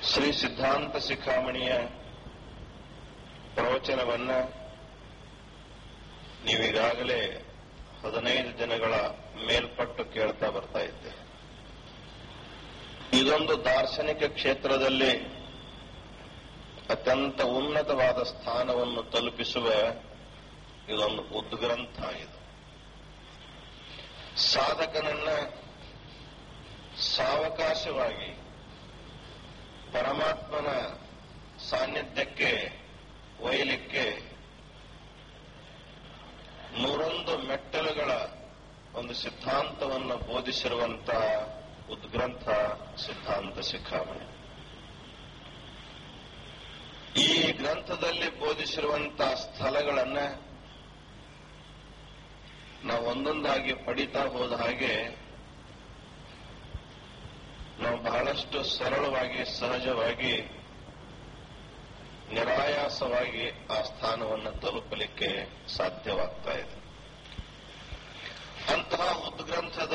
ಶ್ರೀ ಸಿದ್ಧಾಂತ ಶಿಖಾಮಣಿಯ ಪ್ರವಚನವನ್ನ ನೀವೀಗಾಗಲೇ ಹದಿನೈದು ದಿನಗಳ ಮೇಲ್ಪಟ್ಟು ಕೇಳ್ತಾ ಬರ್ತಾ ಇದ್ದೆ ಇದೊಂದು ದಾರ್ಶನಿಕ ಕ್ಷೇತ್ರದಲ್ಲಿ ಅತ್ಯಂತ ಉನ್ನತವಾದ ಸ್ಥಾನವನ್ನು ತಲುಪಿಸುವ ಇದೊಂದು ಉದ್ಗ್ರಂಥ ಇದು ಸಾಧಕನನ್ನ ಸಾವಕಾಶವಾಗಿ ಪರಮಾತ್ಮನ ಸಾನ್ನಿಧ್ಯಕ್ಕೆ ಒಯ್ಯಲಿಕ್ಕೆ ನೂರೊಂದು ಮೆಟ್ಟಲುಗಳ ಒಂದು ಸಿದ್ಧಾಂತವನ್ನು ಬೋಧಿಸಿರುವಂತಹ ಉದ್ಗ್ರಂಥ ಸಿದ್ಧಾಂತ ಶಿಖಾಮಣಿ ಈ ಗ್ರಂಥದಲ್ಲಿ ಬೋಧಿಸಿರುವಂತಹ ಸ್ಥಳಗಳನ್ನ ನಾವು ಒಂದೊಂದಾಗಿ ಪಡಿತಾ ಹೋದ ಹಾಗೆ ನಾವು ಬಹಳಷ್ಟು ಸರಳವಾಗಿ ಸಹಜವಾಗಿ ನಿರಾಯಾಸವಾಗಿ ಆ ಸ್ಥಾನವನ್ನು ತಲುಪಲಿಕ್ಕೆ ಸಾಧ್ಯವಾಗ್ತಾ ಇದೆ ಅಂತಹ ಉದ್ಗ್ರಂಥದ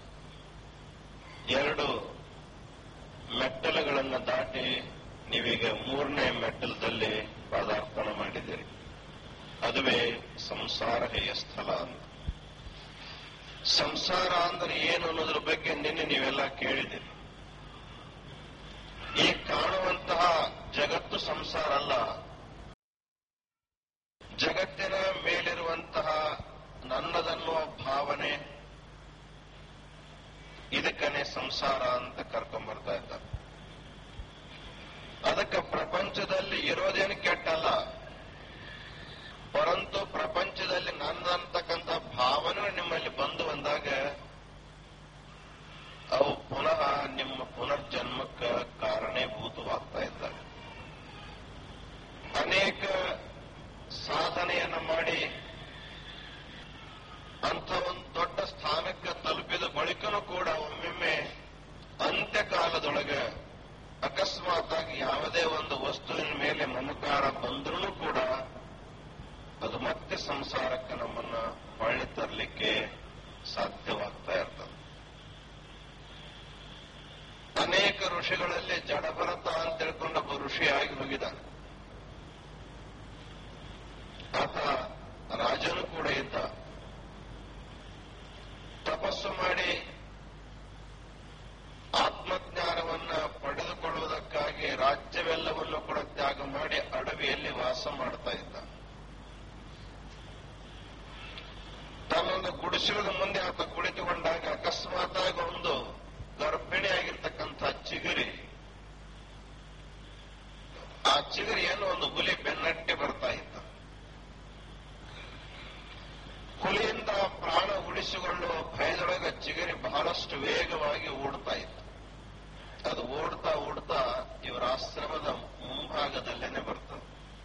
ಎರಡು ಮೆಟ್ಟಲುಗಳನ್ನು ದಾಟಿ ನೀವೀಗ ಮೂರನೇ ಮೆಟ್ಟಲದಲ್ಲಿ ಪಾದಾರ್ಪಣ ಮಾಡಿದ್ದೀರಿ ಅದುವೇ ಸಂಸಾರ ಹೇಯ ಸ್ಥಳ ಅಂತ ಸಂಸಾರ ಅಂದ್ರೆ ಏನು ಅನ್ನೋದ್ರ ಬಗ್ಗೆ ನಿನ್ನೆ ನೀವೆಲ್ಲ ಕೇಳಿದಿರಿ ಈ ಕಾಣುವಂತಹ ಜಗತ್ತು ಸಂಸಾರ ಅಲ್ಲ ಜಗತ್ತಿನ ಮೇಲಿರುವಂತಹ ನನ್ನದನ್ನುವ ಭಾವನೆ ಇದಕ್ಕನೆ ಸಂಸಾರ ಅಂತ ಕರ್ಕೊಂಡ್ಬರ್ತಾ ಇದ್ದಾರೆ ಅದಕ್ಕೆ ಪ್ರಪಂಚದಲ್ಲಿ ಇರೋದೇನು ಕೆಟ್ಟಲ್ಲ ಪರಂತು ಪ್ರಪಂಚದಲ್ಲಿ ನನ್ನಂತಕ್ಕಂಥ ಭಾವನೆ ನಿಮ್ಮಲ್ಲಿ ಬಂದು ಬಂದಾಗ ಅವು ಪುನಃ ನಿಮ್ಮ ಪುನರ್ಜನ್ಮಕ್ಕೆ ಕಾರಣೀಭೂತವಾಗ್ತಾ ಇದ್ದಾವೆ ಅನೇಕ ಸಾಧನೆಯನ್ನ ಮಾಡಿ ಅಂತ ಒಂದು ದೊಡ್ಡ ಸ್ಥಾನಕ್ಕೆ ತಲುಪಿದ ಬಳಿಕನೂ ಕೂಡ ಒಮ್ಮೆಮ್ಮೆ ಅಂತ್ಯಕಾಲದೊಳಗೆ ಅಕಸ್ಮಾತ್ ಆಗಿ ಯಾವುದೇ ಒಂದು ವಸ್ತುವಿನ ಮೇಲೆ ಮಮಕಾರ ಬಂದ್ರೂ ಕೂಡ ಅದು ಮತ್ತೆ ಸಂಸಾರಕ್ಕೆ ನಮ್ಮನ್ನ ಹೊಳ್ಳಿ ತರಲಿಕ್ಕೆ ಸಾಧ್ಯವಾಗ್ತಾ ಇರ್ತದೆ ಅನೇಕ ಋಷಿಗಳಲ್ಲಿ ಜಡಭರತ ಅಂತ ತಿಳ್ಕೊಂಡ ಒಬ್ಬ ಋಷಿ ಆಗಿ ಹೋಗಿದ್ದಾನೆ ಆತ ರಾಜನು ಕೂಡ ಇದ್ದ ತಪಸ್ಸು ಮಾಡಿ ಆತ್ಮಜ್ಞಾನವನ್ನ ಪಡೆದುಕೊಳ್ಳುವುದಕ್ಕಾಗಿ ರಾಜ್ಯವೆಲ್ಲವನ್ನು ಕೂಡ ತ್ಯಾಗ ಮಾಡಿ ಅಡವಿಯಲ್ಲಿ ವಾಸ ಮಾಡ್ತಾ ಇದ್ದ ತನ್ನೊಂದು ಗುಡಿಸಲದ ಮುಂದೆ ಆತ ಕುಳಿತುಕೊಂಡಾಗ ಅಕಸ್ಮಾತ್ ಆಗಿ ಒಂದು ಗರ್ಭಿಣಿಯಾಗಿರ್ತಕ್ಕಂಥ ಚಿಗುರಿ ಆ ಚಿಗುರಿಯನ್ನು ಒಂದು ಹುಲಿ ಬೆನ್ನಟ್ಟಿ ಬರ್ತಾ ಇದ್ದ ಹುಲಿಯಿಂದ ಪ್ರಾಣ ಉಳಿಸಿಕೊಳ್ಳುವ ಭಯದೊಳಗೆ ಚಿಗರಿ ಬಹಳಷ್ಟು ವೇಗವಾಗಿ ಓಡ್ತಾ ಇತ್ತು ಅದು ಓಡ್ತಾ ಓಡ್ತಾ ಇವರ ಆಶ್ರಮದ ಮುಂಭಾಗದಲ್ಲೇನೆ ಬರ್ತದೆ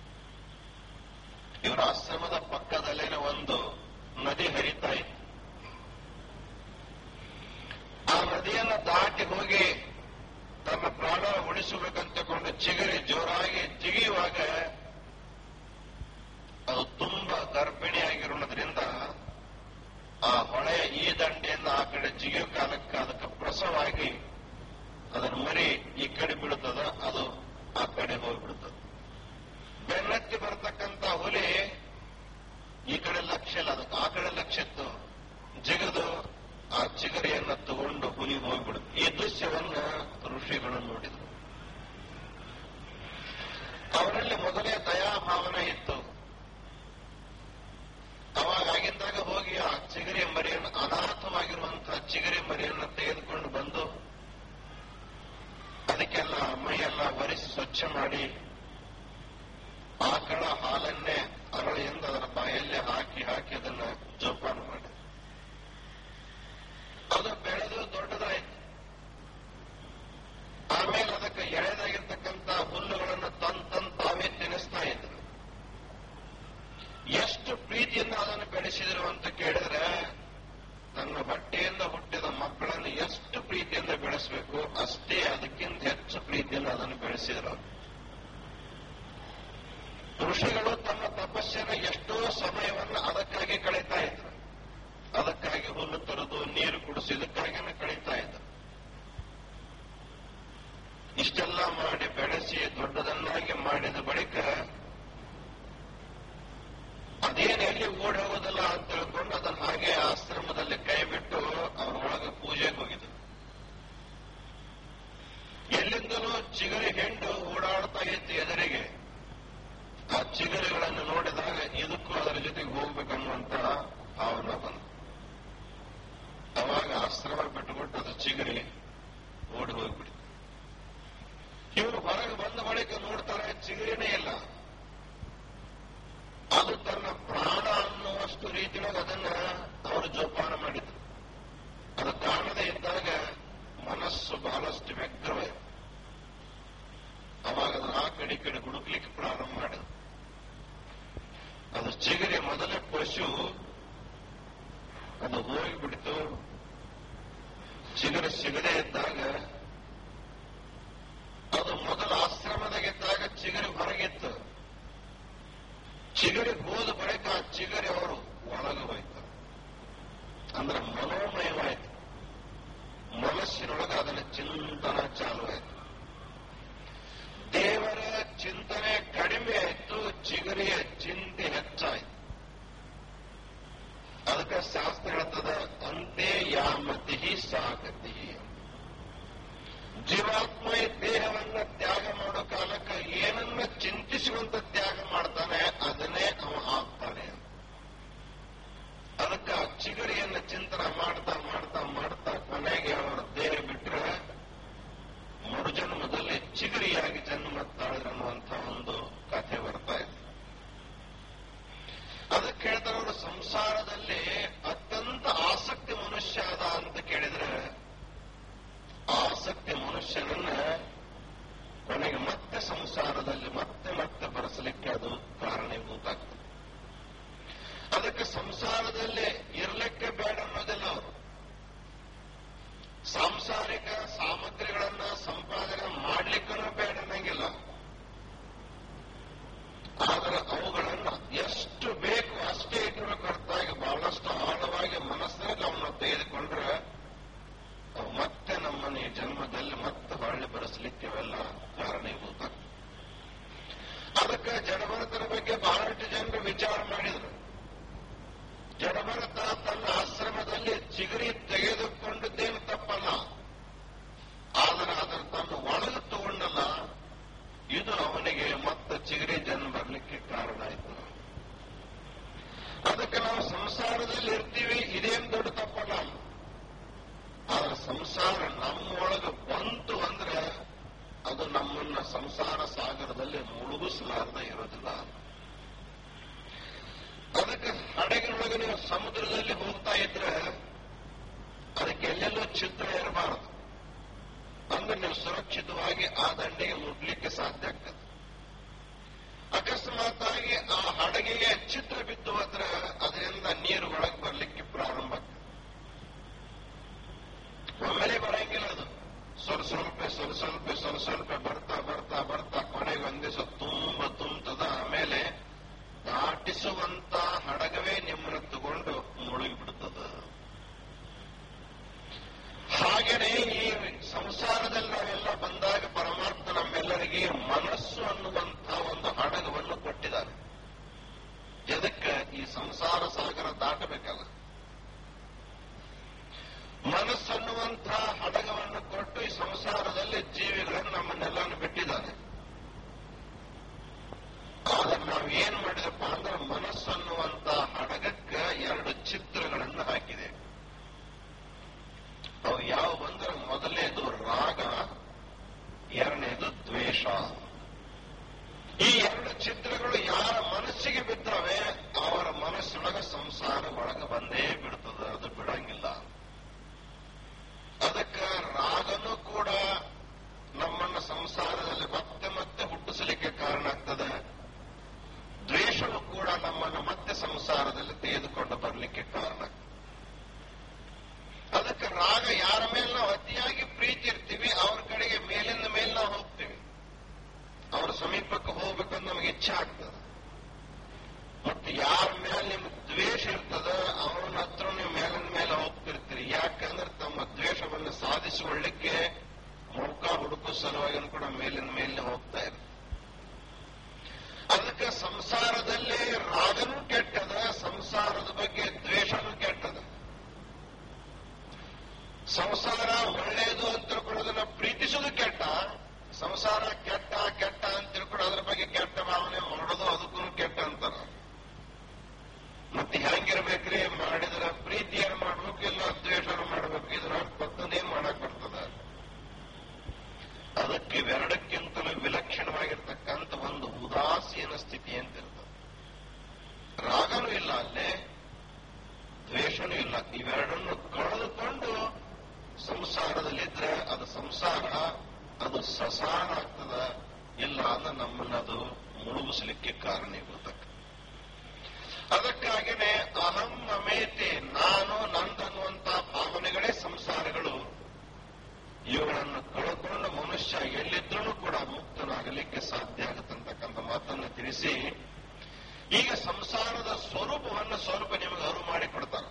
ಇವರ ಆಶ್ರಮದ ಪಕ್ಕದಲ್ಲೇನೆ ಒಂದು ನದಿ ಹರಿತಾ ಇತ್ತು ಆ ನದಿಯನ್ನು ದಾಟಿ ಹೋಗಿ ತನ್ನ ಪ್ರಾಣ ಉಳಿಸಬೇಕಂತಕೊಂಡು ಚಿಗರಿ ಜೋರಾಗಿ ಜಿಗಿಯುವಾಗ ಅದು ತುಂಬಾ ಗರ್ಭಿಣಿಯಾಗಿರೋದ್ರಿಂದ ಆ ಹೊಳೆಯ ಈ ದಂಡೆಯಿಂದ ಆ ಕಡೆ ಜಿಗಿಯೋ ಕಾಲಕ್ಕೆ ಅದಕ್ಕೆ ಪ್ರಸವಾಗಿ ಅದರ ಮರಿ ಈ ಕಡೆ ಬೀಳುತ್ತದ ಅದು ಆ ಕಡೆ ಹೋಗ್ಬಿಡುತ್ತದೆ ಬೆನ್ನತ್ತಿ ಬರ್ತಕ್ಕಂಥ ಹುಲಿ ಈ ಕಡೆ ಲಕ್ಷ್ಯ ಇಲ್ಲ ಅದಕ್ಕೆ ಆ ಕಡೆ ಲಕ್ಷ್ಯ ಇತ್ತು ಜಿಗದು ಆ ಚಿಗರಿಯನ್ನ ತಗೊಂಡು ಹುಲಿ ಹೋಗ್ಬಿಡುತ್ತೆ ಈ ದೃಶ್ಯವನ್ನ ಋಷಿಗಳು ನೋಡಿದರು ಅವರಲ್ಲಿ ಮೊದಲೇ ದಯಾಭಾವನೆ ಇತ್ತು ಅವಾಗ ಆಗಿದ್ದಾಗ ಹೋಗಿ ಆ ಚಿಗರಿ ಮರಿಯನ್ನು ಅನಾಥವಾಗಿರುವಂತಹ ಚಿಗರಿ ಮರಿಯನ್ನು ತೆಗೆದುಕೊಂಡು ಬಂದು ಅದಕ್ಕೆಲ್ಲ ಮೈಯೆಲ್ಲ ಒರೆಸಿ ಸ್ವಚ್ಛ ಮಾಡಿ ಆಕಳ ಹಾಲನ್ನೇ ಅರಳಿಯಿಂದ ಅದರ ಬಾಯಲ್ಲೇ ಹಾಕಿ ಹಾಕಿ ಅದನ್ನ ಜೋಪಾನ ಮಾಡಿ ಅದು ಬೆಳೆದು ದೊಡ್ಡದಾಯ್ತು ಆಮೇಲೆ ಅದಕ್ಕೆ ಎಳೆದಾಗಿರ್ತಕ್ಕಂಥ ಹುಲ್ಲುಗಳನ್ನು ತನ್ ತನ್ ತಾವೇ ತಿನ್ನಿಸ್ತಾ ಇದ್ರು ಎಷ್ಟು ಪ್ರೀತಿಯಿಂದ ಅದನ್ನು ಬೆಳೆಸಿದ್ರು ಅಂತ ಕೇಳಿದ್ರೆ ತನ್ನ ಹೊಟ್ಟೆಯಿಂದ ಹುಟ್ಟಿದ ಮಕ್ಕಳನ್ನು ಎಷ್ಟು ಪ್ರೀತಿಯಿಂದ ಬೆಳೆಸಬೇಕು ಅಷ್ಟೇ ಅದಕ್ಕಿಂತ ಹೆಚ್ಚು ಪ್ರೀತಿಯಿಂದ ಅದನ್ನು ಬೆಳೆಸಿದ್ರು ಋಷಿಗಳು ತಮ್ಮ ತಪಸ್ಸಿನ ಎಷ್ಟೋ ಸಮಯವನ್ನು ಅದಕ್ಕಾಗಿ ಕಳೀತಾ ಇದ್ರು ಅದಕ್ಕಾಗಿ ಹುಲ್ಲು ತರದು ನೀರು ಕುಡಿಸಿ ಇದಕ್ಕಾಗಿನೇ ಕಳೀತಾ ಇದ್ರು ಇಷ್ಟೆಲ್ಲ ಮಾಡಿ ದೊಡ್ಡದನ್ನಾಗಿ ಮಾಡಿದ ಬಳಿಕ ಅದೇನು ಎಲ್ಲಿ ಓಡಿ ಹೋಗೋದಿಲ್ಲ ಅಂತ ತಿಳ್ಕೊಂಡು ಅದನ್ನ ಹಾಗೆ ಆಶ್ರಮದಲ್ಲಿ ಕೈ ಬಿಟ್ಟು ಅವರ ಒಳಗೆ ಪೂಜೆಗೆ ಹೋಗಿದ್ರು ಎಲ್ಲಿಂದಲೂ ಚಿಗರಿ ಹೆಂಡು ಓಡಾಡ್ತಾ ಇತ್ತು ಎದುರಿಗೆ ಆ ಚಿಗರಿಗಳನ್ನು ನೋಡಿದಾಗ ಇದಕ್ಕೂ ಅದರ ಜೊತೆಗೆ ಹೋಗ್ಬೇಕನ್ನುವಂತ ಭಾವನೆ ಬಂತು ಅವಾಗ ಆಶ್ರಮ ಬಿಟ್ಟುಬಿಟ್ಟು ಅದು ಚಿಗರಿ ಓಡಿ ಹೋಗ್ಬಿಡಿ ಇವರು ಹೊರಗೆ ಬಂದ ಬಳಿಕ ನೋಡ್ತಾರೆ ಚಿಗರಿನೇ ಇಲ್ಲ ಅದು ತನ್ನ ಪ್ರಾಣ ಅನ್ನುವಷ್ಟು ರೀತಿಯೊಳಗೆ ಅದನ್ನ ಅವರು ಜೋಪಾನ ಮಾಡಿದ್ರು ಅದು ಕಾಣದೇ ಇದ್ದಾಗ ಮನಸ್ಸು ಬಹಳಷ್ಟು ವ್ಯಗ್ರವಾಯಿತು ಅವಾಗ ಅದನ್ನ ಆ ಕಡೆ ಈ ಕಡೆ ಹುಡುಕ್ಲಿಕ್ಕೆ ಪ್ರಾರಂಭ ಮಾಡಿದ್ರು ಅದು ಚಿಗರಿ ಮೊದಲ ಪಶು ಅದು ಹೋಗಿಬಿಡ್ತು ಚಿಗರಿ ಸಿಗದೇ ಇದ್ದಾಗ ಅದು ಮೊದಲ ಆಶ್ರಮದಾಗಿದ್ದಾಗ ಚಿಗರಿ ಹೊರಗಿತ್ತು ಚಿಗರಿ ಹೋದ ಬಳಿಕ ಆ ಚಿಗರಿ ಅವರು ಒಳಗೆ ಹೋಯ್ತು ಅಂದ್ರೆ ಮನೋಮಯವಾಯಿತು ಮನಸ್ಸಿನೊಳಗೆ ಅದನ್ನ ಚಿಂತನ ಚಾಲು ಆಯಿತು ದೇವರ ಚಿಂತನೆ ಕಡಿಮೆ ಆಯಿತು ಚಿಗರಿಯ ಚಿಂತೆ ಹೆಚ್ಚಾಯಿತು ಅದಕ್ಕೆ ಶಾಸ್ತ್ರ ಹೇಳ್ತದ ಅಂತೆ ಯಾಮತಿ ಸಾಗತಿ ಜೀವಾತ್ಮ ಈ ದೇಹವನ್ನ ತ್ಯಾಗ ಮಾಡೋ ಕಾಲಕ್ಕೆ ಏನನ್ನ ಚಿಂತಿಸುವಂತ ತ್ಯಾಗ ಮಾಡ್ತಾನೆ ಅದನ್ನೇ ಅವ ಆಗ್ತಾನೆ ಅದಕ್ಕೆ ಆ ಚಿಗರಿಯನ್ನ ಚಿಂತನೆ ಮಾಡ್ತಾ ಮಾಡ್ತಾ ಮಾಡ್ತಾ ಕೊನೆಗೆ ಅವರ ದೇಹ ಬಿಟ್ರೆ ಮರುಜನ್ಮದಲ್ಲಿ ಚಿಗರಿಯಾಗಿ ಜನ್ಮ ತಾಳಿದ್ರು ಅನ್ನುವಂಥ ಒಂದು ಕಥೆ ಬರ್ತಾ ಇದೆ ಅದಕ್ಕೆ ಹೇಳ್ತಾರೆ ಅವರು ಸಂಸಾರದಲ್ಲಿ ಅತ್ಯಂತ ಆಸಕ್ತಿ ಮನುಷ್ಯ ಅದ ಅಂತ ಕೇಳಿದ್ರೆ ಆ ಆಸಕ್ತಿ ಮನುಷ್ಯನನ್ನ ಕೊನೆಗೆ ಮತ್ತೆ ಸಂಸಾರದಲ್ಲಿ ಮತ್ತೆ ಮತ್ತೆ ಬರೆಸಲಿಕ್ಕೆ ಅದು ಕಾರಣೀಭೂತ ಆಗ್ತದೆ ಅದಕ್ಕೆ ಸಂಸಾರದಲ್ಲಿ ಇರ್ಲಿಕ್ಕೆ ಬೇಡ ಅನ್ನೋದಿಲ್ಲ ಅವರು ಸಾಂಸಾರಿಕ ಸಾಮಗ್ರಿಗಳನ್ನ ಸಂಪಾದನೆ ಮಾಡ್ಲಿಕ್ಕೂ ಬೇಡ ಅನ್ನಂಗಿಲ್ಲ ಆದರೆ ಅವುಗಳನ್ನ ಎಷ್ಟು ಬೇಕು ಅಷ್ಟೇ ಇಟ್ಟರು ಹೊರತಾಗಿ ಬಹಳಷ್ಟು ಆಳವಾಗಿ ಮನಸ್ಸಿನಲ್ಲಿ ಅವನ್ನ ತೆಗೆದುಕೊಂಡ್ರೆ ಅವು ಮತ್ತೆ ನಮ್ಮನ್ನು ಈ ಜನ್ಮದಲ್ಲಿ ಮತ್ತೆ ಹೊಳ್ಳಿ ಬರೆಸಲಿಕ್ಕೆ ಅವೆಲ್ಲ ಕಾರಣೀಭೂತ ಅದಕ್ಕೆ ಜಡಭರತನ ಬಗ್ಗೆ ಬಹಳಷ್ಟು ಜನರು ವಿಚಾರ ಮಾಡಿದರು ಜಡಭರತ ತನ್ನ ಆಶ್ರಮದಲ್ಲಿ ಚಿಗರಿ ತೆಗೆದುಕೊಂಡದ್ದೇನು ತಪ್ಪಲ್ಲ ಆದರೆ ಅದರ ತನ್ನ ಒಳಗೆ ತಗೊಂಡಲ್ಲ ಇದು ಅವನಿಗೆ ಮತ್ತೆ ಚಿಗರಿ ಜನ್ಮ ಬರಲಿಕ್ಕೆ ಕಾರಣ ಆಯಿತು ಅದಕ್ಕೆ ನಾವು ಸಂಸಾರದಲ್ಲಿ ಇರ್ತೀವಿ ಇದೇನು ದೊಡ್ಡ ತಪ್ಪಲ್ಲ ಆದ್ರೆ ಸಂಸಾರ ನಮ್ಮೊಳಗೆ ಬಂತು ಅಂದ್ರೆ ಅದು ನಮ್ಮನ್ನ ಸಂಸಾರ ಸಾಗರದಲ್ಲಿ ಮುಳುಗಿಸಲಾರ್ದ ಇರೋದಿಲ್ಲ ಅದಕ್ಕೆ ಹಡಗಿನೊಳಗೆ ನೀವು ಸಮುದ್ರದಲ್ಲಿ ಹೋಗ್ತಾ ಇದ್ರೆ ಅದಕ್ಕೆ ಎಲ್ಲೆಲ್ಲೋ ಚಿತ್ರ ಇರಬಾರದು ಅಂದ್ರೆ ನೀವು ಸುರಕ್ಷಿತವಾಗಿ ಆ ದಂಡೆಗೆ ಮುಟ್ಲಿಕ್ಕೆ ಸಾಧ್ಯ ಆಗ್ತದೆ ಅಕಸ್ಮಾತ್ ಆಗಿ ಆ ಹಡಗಿಗೆ ಚಿತ್ರ ಬಿದ್ದು ಹೋದ್ರೆ ಅದರಿಂದ ನೀರು ಒಳಗೆ ಬರಲಿಕ್ಕೆ ಪ್ರಾರಂಭ ಆಗ್ತದೆ ಒಮ್ಮೆಲೆ ಬರಂಗಿಲ್ಲ ಅದು ಸ್ವಲ್ಪ ಸ್ವಲ್ಪ ಸ್ವಲ್ಪ ಸ್ವಲ್ಪ ಸ್ವಲ್ಪ ಸ್ವಲ್ಪ ಬರ್ತಾ ಬರ್ತಾ ಬರ್ತಾ ಕೊನೆಗೆ ಒಂದ್ ದಿವಸ ತುಂಬ ತುಂಬತದ ಆಮೇಲೆ ದಾಟಿಸುವಂತ ಹಡಗವೇ ನಿಮ್ಮನ್ನು ತಗೊಂಡು ಮುಳುಗಿ ಬಿಡುತ್ತದ ಹಾಗೆಯೇ ಈ ಸಂಸಾರದಲ್ಲಿ ನಾವೆಲ್ಲ ಬಂದಾಗ ಪರಮಾತ್ಮ ನಮ್ಮೆಲ್ಲರಿಗೆ ಮನಸ್ಸು ಅನ್ನುವಂತ ಒಂದು ಹಡಗವನ್ನು ಕೊಟ್ಟಿದ್ದಾರೆ ಎದಕ್ಕೆ ಈ ಸಂಸಾರ ಸಾಗರ ದಾಟಬೇಕಲ್ಲ ಮನಸ್ಸನ್ನುವಂಥ ಹಡಗವನ್ನು ಕೊಟ್ಟು ಈ ಸಂಸಾರದಲ್ಲಿ ಜೀವಿಗಳನ್ನು ನಮ್ಮನ್ನೆಲ್ಲನ್ನು ಬಿಟ್ಟಿದ್ದಾನೆ ಆದ್ರೆ ನಾವು ಏನ್ ಮಾಡಿದಪ್ಪ ಅಂದ್ರೆ ಮನಸ್ಸನ್ನುವಂತ ಹಡಗಕ್ಕೆ ಎರಡು ಚಿತ್ರಗಳನ್ನು ಹಾಕಿದೆ ಅವು ಯಾವ ಬಂದ್ರೆ ಮೊದಲನೇದು ರಾಗ ಎರಡನೇದು ದ್ವೇಷ ಈ ಎರಡು ಚಿತ್ರಗಳು ಯಾರ ಮನಸ್ಸಿಗೆ ಬಿದ್ದವೆ ಅವರ ಮನಸ್ಸೊಳಗ ಸಂಸಾರ ಒಳಗೆ ಬಂದೇ ಬಿಡ್ತದ ಅದು ಬಿಡಂಗಿಲ್ಲ ಅದಕ್ಕೆ ರಾಗನೂ ಕೂಡ ನಮ್ಮನ್ನ ಸಂಸಾರದಲ್ಲಿ ಮತ್ತೆ ಮತ್ತೆ ಹುಟ್ಟಿಸಲಿಕ್ಕೆ ಕಾರಣ ಆಗ್ತದೆ ದ್ವೇಷವು ಕೂಡ ನಮ್ಮನ್ನು ಮತ್ತೆ ಸಂಸಾರದಲ್ಲಿ ತೆಗೆದುಕೊಂಡು ಬರಲಿಕ್ಕೆ ಕಾರಣ ಆಗ್ತದೆ ಅದಕ್ಕೆ ರಾಗ ಯಾರ ಮೇಲೆ ನಾವು ಅತಿಯಾಗಿ ಪ್ರೀತಿ ಇರ್ತೀವಿ ಅವ್ರ ಕಡೆಗೆ ಮೇಲಿಂದ ಮೇಲೆ ನಾವು ಹೋಗ್ತೀವಿ ಅವ್ರ ಸಮೀಪಕ್ಕೆ ಹೋಗ್ಬೇಕಂತ ನಮಗೆ ಇಚ್ಛೆ ಆಗ್ತದೆ ಮತ್ತೆ ಯಾರ ಮೇಲೆ ನಿಮ್ಗೆ ದ್ವೇಷ ಇರ್ತದ ಅವನ ಹತ್ರ ನೀವು ಮೇಲಿನ ಮೇಲೆ ಹೋಗ್ತಿರ್ತೀರಿ ಯಾಕಂದ್ರೆ ತಮ್ಮ ದ್ವೇಷವನ್ನು ಸಾಧಿಸಿಕೊಳ್ಳಿಕ್ಕೆ ಮೌಕ ಹುಡುಕೋ ಸಲುವಾಗಿ ಕೂಡ ಮೇಲಿನ ಮೇಲೆ ಹೋಗ್ತಾ ಇರ್ತಾರೆ ಸಂಸಾರದಲ್ಲಿ ರಾಗನೂ ಕೆಟ್ಟದ ಸಂಸಾರದ ಬಗ್ಗೆ ದ್ವೇಷನೂ ಕೆಟ್ಟದ ಸಂಸಾರ ಒಳ್ಳೆಯದು ಅಂತ ತಿಳ್ಕೊಳ್ಳೋದನ್ನ ಪ್ರೀತಿಸೋದು ಕೆಟ್ಟ ಸಂಸಾರ ಕೆಟ್ಟ ಕೆಟ್ಟ ಅಂತ ತಿಳ್ಕೊಂಡು ಅದ್ರ ಬಗ್ಗೆ ಕೆಟ್ಟ ಭಾವನೆ ಮಾಡೋದು ಅದಕ್ಕೂ ಕೆಟ್ಟ ಅಂತಾರ ಮತ್ತೆ ಹೆಂಗಿರ್ಬೇಕ್ರಿ ಮಾಡಿದ್ರ ಪ್ರೀತಿಯನ್ನು ಮಾಡ್ಬೇಕು ಇಲ್ಲ ದ್ವೇಷನ ಮಾಡ್ಬೇಕು ಇದ್ರ ಪತ್ತನೇನ್ ಮಾಡಕ್ ಬರ್ತದ ಅದಕ್ಕೆ ಇವೆರಡಕ್ಕಿಂತಲೂ ವಿಲಕ್ಷಣವಾಗಿರ್ತಕ್ಕಂಥ ಒಂದು ಉದಾಸೀನ ಸ್ಥಿತಿ ಅಂತ ಇರ್ತದೆ ರಾಗನೂ ಇಲ್ಲ ಅಲ್ಲೇ ದ್ವೇಷನೂ ಇಲ್ಲ ಇವೆರಡನ್ನು ಕಳೆದುಕೊಂಡು ಸಂಸಾರದಲ್ಲಿದ್ರೆ ಅದು ಸಂಸಾರ ಅದು ಸಸಾರ ಆಗ್ತದ ಇಲ್ಲ ಅಂದ್ರೆ ನಮ್ಮನ್ನ ಅದು ಮುಳುಗಿಸ್ಲಿಕ್ಕೆ ಕಾರಣೀಭೂತ ಅದಕ್ಕಾಗಿನೇ ಅಹಂ ಮಮೇತೆ ನಾನು ನಂದನ್ನುವಂತ ಭಾವನೆಗಳೇ ಸಂಸಾರಗಳು ಇವುಗಳನ್ನು ಕಳ್ಕೊಂಡು ಮನುಷ್ಯ ಎಲ್ಲಿದ್ರೂ ಕೂಡ ಮುಕ್ತನಾಗಲಿಕ್ಕೆ ಸಾಧ್ಯ ಆಗುತ್ತಂತಕ್ಕಂಥ ಮಾತನ್ನು ತಿಳಿಸಿ ಈಗ ಸಂಸಾರದ ಸ್ವರೂಪವನ್ನು ಸ್ವಲ್ಪ ನಿಮಗೆ ಅರಿವು ಮಾಡಿಕೊಡ್ತಾರೆ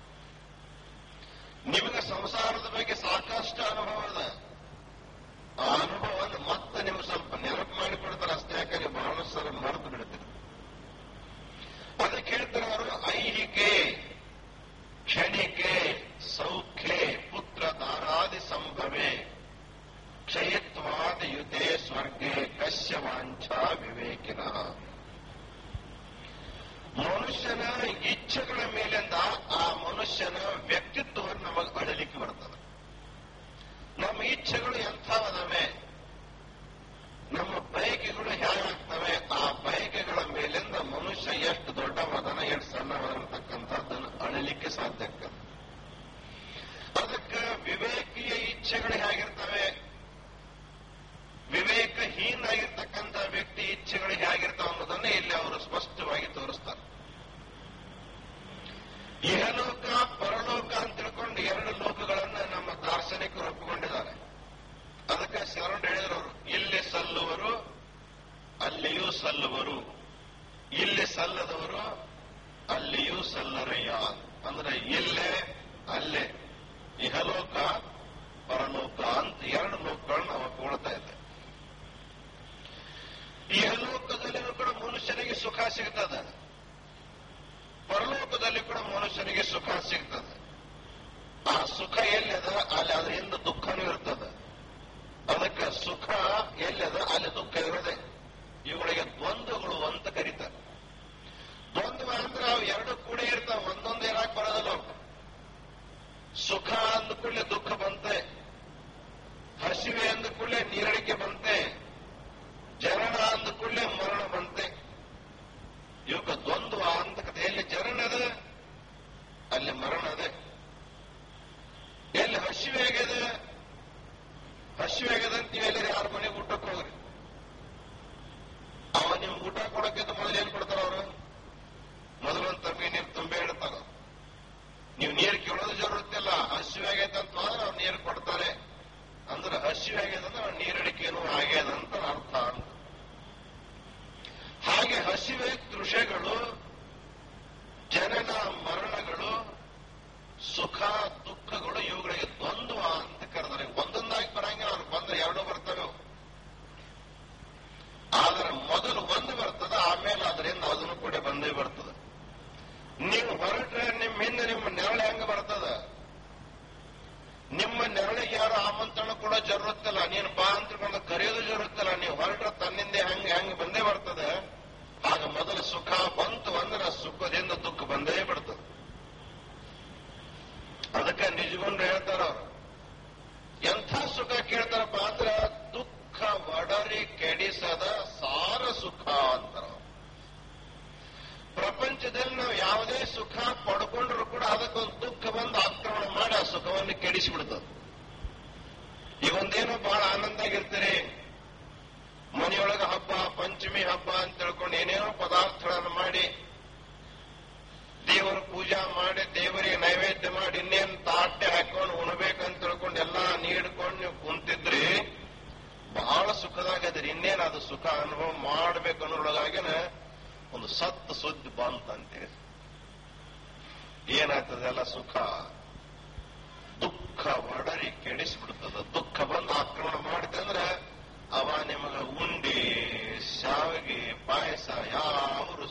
ನಿಮಗೆ ಸಂಸಾರದ ಬಗ್ಗೆ ಸಾಕಷ್ಟು ಅನುಭವ ಅದ ಆ ಅನುಭವವನ್ನು ಮತ್ತೆ ನಿಮ್ಗೆ ಸ್ವಲ್ಪ ನೆನಪು ಮಾಡಿಕೊಡ್ತಾರೆ ಅಷ್ಟೇ ಯಾಕಂದ್ರೆ ಬಹಳ ಸಲ ಮರೆತು ಬಿಡ್ತೀರಿ ಅದಕ್ಕೆ ಹೇಳ್ತಾರೆ ಅವರು ಐಹಿಕೆ ಕ್ಷಣಿಕೆ ಸೌಖ್ಯೆ ಪುತ್ರ ದಾರಾದಿ ಸಂಭವೆ ಕ್ಷಯತ್ವಾದ ಯುತೆ ಸ್ವರ್ಗೆ ಕಶ್ಯ ವಾಂಛಾ ವಿವೇಕಿನ ಮನುಷ್ಯನ ಇಚ್ಛೆಗಳ ಮೇಲಿಂದ ಆ ಮನುಷ್ಯನ ವ್ಯಕ್ತಿತ್ವವನ್ನು ನಮಗೆ ಅಳಲಿಕ್ಕೆ ಬರ್ತದೆ ನಮ್ಮ ಇಚ್ಛೆಗಳು ಎಂಥವದವೆ ನಮ್ಮ ಬಯಕೆಗಳು ಹೇಗಾಗ್ತವೆ ಆ ಬಯಕೆಗಳ ಮೇಲಿಂದ ಮನುಷ್ಯ ಎಷ್ಟು ದೊಡ್ಡವದನ ಎಷ್ಟು ಸಣ್ಣವದನ್ನತಕ್ಕಂಥದ್ದನ್ನು ಅಳಲಿಕ್ಕೆ ಸಾಧ್ಯ ಆಗ್ತದೆ ಅದಕ್ಕೆ ವಿವೇಕಿಯ ಇಚ್ಛೆಗಳು ಹೇಗಿರ್ತವೆ ವಿವೇಕಹೀನ ಆಗಿರ್ತಕ್ಕಂಥ ವ್ಯಕ್ತಿ ಇಚ್ಛೆಗಳು ಹೇಗಿರ್ತಾವ ಅನ್ನೋದನ್ನ ಇಲ್ಲಿ ಅವರು ಸ್ಪಷ್ಟವಾಗಿ ತೋರಿಸ್ತಾರೆ ಇಹಲೋಕ ಪರಲೋಕ ಅಂತ ತಿಳ್ಕೊಂಡು ಎರಡು ಲೋಕಗಳನ್ನ ನಮ್ಮ ದಾರ್ಶನಿಕರು ಒಪ್ಪಿಕೊಂಡಿದ್ದಾರೆ ಅದಕ್ಕೆ ಶರಣ ಹೇಳಿದ್ರು ಇಲ್ಲಿ ಸಲ್ಲುವರು ಅಲ್ಲಿಯೂ ಸಲ್ಲುವರು ಇಲ್ಲಿ ಸಲ್ಲದವರು ಅಲ್ಲಿಯೂ ಸಲ್ಲರಯ್ಯ ಅಂದ್ರೆ ಇಲ್ಲೇ ಅಲ್ಲೇ ಇಹಲೋಕ ಪರಲೋಕ ಅಂತ ಎರಡು ಲೋಕಗಳನ್ನ ನಾವು ಒಪ್ಕೊಳ್ತಾ ಇದ್ದೆ ಇಹಲೋಕದಲ್ಲಿನೂ ಕೂಡ ಮನುಷ್ಯನಿಗೆ ಸುಖ ಸಿಗ್ತದೆ ಪರಲೋಕದಲ್ಲಿ ಕೂಡ ಮನುಷ್ಯನಿಗೆ ಸುಖ ಸಿಗ್ತದೆ ಆ ಸುಖ ಎಲ್ಲಿದ ಅಲ್ಲಿ ಅದ್ರ ಹಿಂದೆ ದುಃಖನೂ ಇರ್ತದೆ ಅದಕ್ಕೆ ಸುಖ ಎಲ್ಲಿದ ಅಲ್ಲಿ ದುಃಖ ಇರೋದೆ ಇವುಗಳಿಗೆ ದ್ವಂದ್ವಗಳು ಅಂತ ಕರೀತಾರೆ ದ್ವಂದ್ವ ಅಂದ್ರೆ ಅವು ಎರಡು ಕೂಡ ಇರ್ತಾವ ಒಂದೊಂದು ಇರಾಕ್ ಬರೋದಿಲ್ಲ ಅವು ಸುಖ ಅಂದ ಕೂಡಲೇ ದುಃಖ ಬಂತೆ ಹಸಿವೆ ಅಂದ ಕೂಡಲೇ ನೀರಡಿಕೆ ಬಂತೆ ಜನನ ಅಂದ ಕೂಡಲೇ ಮರಣ ಬಂತೆ ಇವಕ್ಕೆ ದ್ವಂದ್ವ ಅಂತ ಕತೆ ಎಲ್ಲಿ ಜನನ ಅದ ಅಲ್ಲಿ ಮರಣ ಅದೆ ಎಲ್ಲಿ ಹಸಿವೆ ಆಗ್ಯದ ಹಸಿವೆ ಆಗ್ಯದ ಅಂತ ನೀವೆಲ್ಲರೂ ಯಾರ ಮನೆಗೆ ಊಟಕ್ಕೆ ಹೋಗ್ರಿ ಅವ ನಿಮ್ಗೆ ಊಟ ಕೊಡಕ್ಕಿಂತ ಮೊದಲು ಏನ್ ಕೊಡ್ತಾರ ಅವರು ಮೊದಲು ಒಂದು ತಮ್ಮಿ ನೀರು ತುಂಬೆ ಇಡ್ತಾರ ನೀವು ನೀರು ಕೇಳೋದು ಜರುತ್ತಿಲ್ಲ ಹಸಿವೆ ಆಗೈತೆ ಅಂತ ಹೋದ್ರೆ ಅವ್ರು ನೀರು ಕೊಡ್ತಾರೆ ಅಂದ್ರೆ ಹಸಿವೆ ಆಗ್ಯದ ಅಂದ್ರೆ ಅವ್ರ ನೀರಡಿಕೆನೂ ಆಗ್ಯದ ಅಂತ ಅರ್ಥ ಅಂತ ಹಾಗೆ ಹಸಿವೆ ತೃಷೆಗಳು ಜನನ ಮರಣಗಳು ಸುಖ ದುಃಖಗಳು ಇವುಗಳಿಗೆ ದ್ವಂದ್ವ ಅಂತ ಕರೆದರೆ ಒಂದೊಂದಾಗಿ ಬರಂಗಿಲ್ಲ ಅವ್ರು ಬಂದ್ರೆ ಎರಡು ಬರ್ತವೆ ಅವು. ಆದ್ರೆ ಮೊದಲು ಒಂದು ಬರ್ತದೆ ಆಮೇಲೆ ಅದರಿಂದ ಅದನ್ನು ಕೂಡ ಬಂದೇ ಬರ್ತದೆ ನೀವು ಹೊರಟ್ರೆ ನಿಮ್ಮ ಹಿಂದೆ ನಿಮ್ಮ ನೆರಳು ಹೆಂಗ ಬರ್ತದ ನಿಮ್ಮ ನೆರಳಿಗೆ ಯಾರು ಆಮಂತ್ರಣ ಕೂಡ ಜರುತ್ತಿಲ್ಲ ನೀನು ಬಾ ಅಂತ ತಿಳ್ಕೊಂಡು ಕರೆಯೋದು ಜರುತ್ತಿಲ್ಲ ನೀವು ಹೊರಟ್ರೆ ತನ್ನಿಂದ ಹೆಂಗ್ ಹೆಂಗ್ ಬಂದೇ ಬರ್ತದೆ ಆಗ ಮೊದಲು ಸುಖ ಬಂತು ಅಂದ್ರೆ ಸುಖದಿಂದ ದುಃಖ ಬಂದೇ ಬಿಡ್ತದೆ ಅದಕ್ಕೆ ನಿಜಗೊಂಡು ಹೇಳ್ತಾರ ಅವರು ಎಂಥ ಸುಖ ಕೇಳ್ತಾರಪ್ಪ ಅಂದ್ರೆ ದುಃಖ ಒಡರಿ ಕೆಡಿಸದ ಸಾರ ಸುಖ ಅಂತಾರ ಅವ್ರು. ಪ್ರಪಂಚದಲ್ಲಿ ನಾವು ಯಾವುದೇ ಸುಖ ಪಡ್ಕೊಂಡ್ರು ಕೂಡ ಅದಕ್ಕೊಂದು ದುಃಖ ಬಂದು ಆಕ್ರಮಣ ಮಾಡಿ ಆ ಸುಖವನ್ನು ಕೆಡಿಸಿಬಿಡ್ತದೆ ಇವೊಂದೇನೋ ಬಹಳ ಆನಂದ ಆಗಿರ್ತೀರಿ ಮನೆಯೊಳಗ ಹಬ್ಬ ಪಂಚಮಿ ಹಬ್ಬ ಅಂತ ತಿಳ್ಕೊಂಡು ಏನೇನೋ ಪದಾರ್ಥಗಳನ್ನು ಮಾಡಿ ದೇವರ ಪೂಜಾ ಮಾಡಿ ದೇವರಿಗೆ ನೈವೇದ್ಯ ಮಾಡಿ ಇನ್ನೇನ್ ತಾಟೆ ಹಾಕೊಂಡು ಉಣ್ಬೇಕಂತ ತಿಳ್ಕೊಂಡು ಎಲ್ಲಾ ನೀಡ್ಕೊಂಡು ನೀವು ಕುಂತಿದ್ರಿ ಬಹಳ ಸುಖದಾಗದ್ರಿ ಇನ್ನೇನ್ ಅದು ಸುಖ ಅನುಭವ ಮಾಡ್ಬೇಕು ಅನ್ನೋದ್ರೊಳಗಾಗಿನ ಒಂದು ಸತ್ತು ಸುದ್ದಿ ಬಂತಂತೀರಿ ಏನಾಗ್ತದೆ ಎಲ್ಲ ಸುಖ ದುಃಖ ಒಡರಿ ಕೆಡಿಸ್ಬಿಡ್ತದ ದುಃಖ ಬಂದು ಆಕ್ರಮಣ ಮಾಡಿದೆ ಅಂದ್ರೆ ಅವ ನಿಮಗ ಉಂಡಿ ಶಾವಿಗೆ ಪಾಯಸ ಯಾವ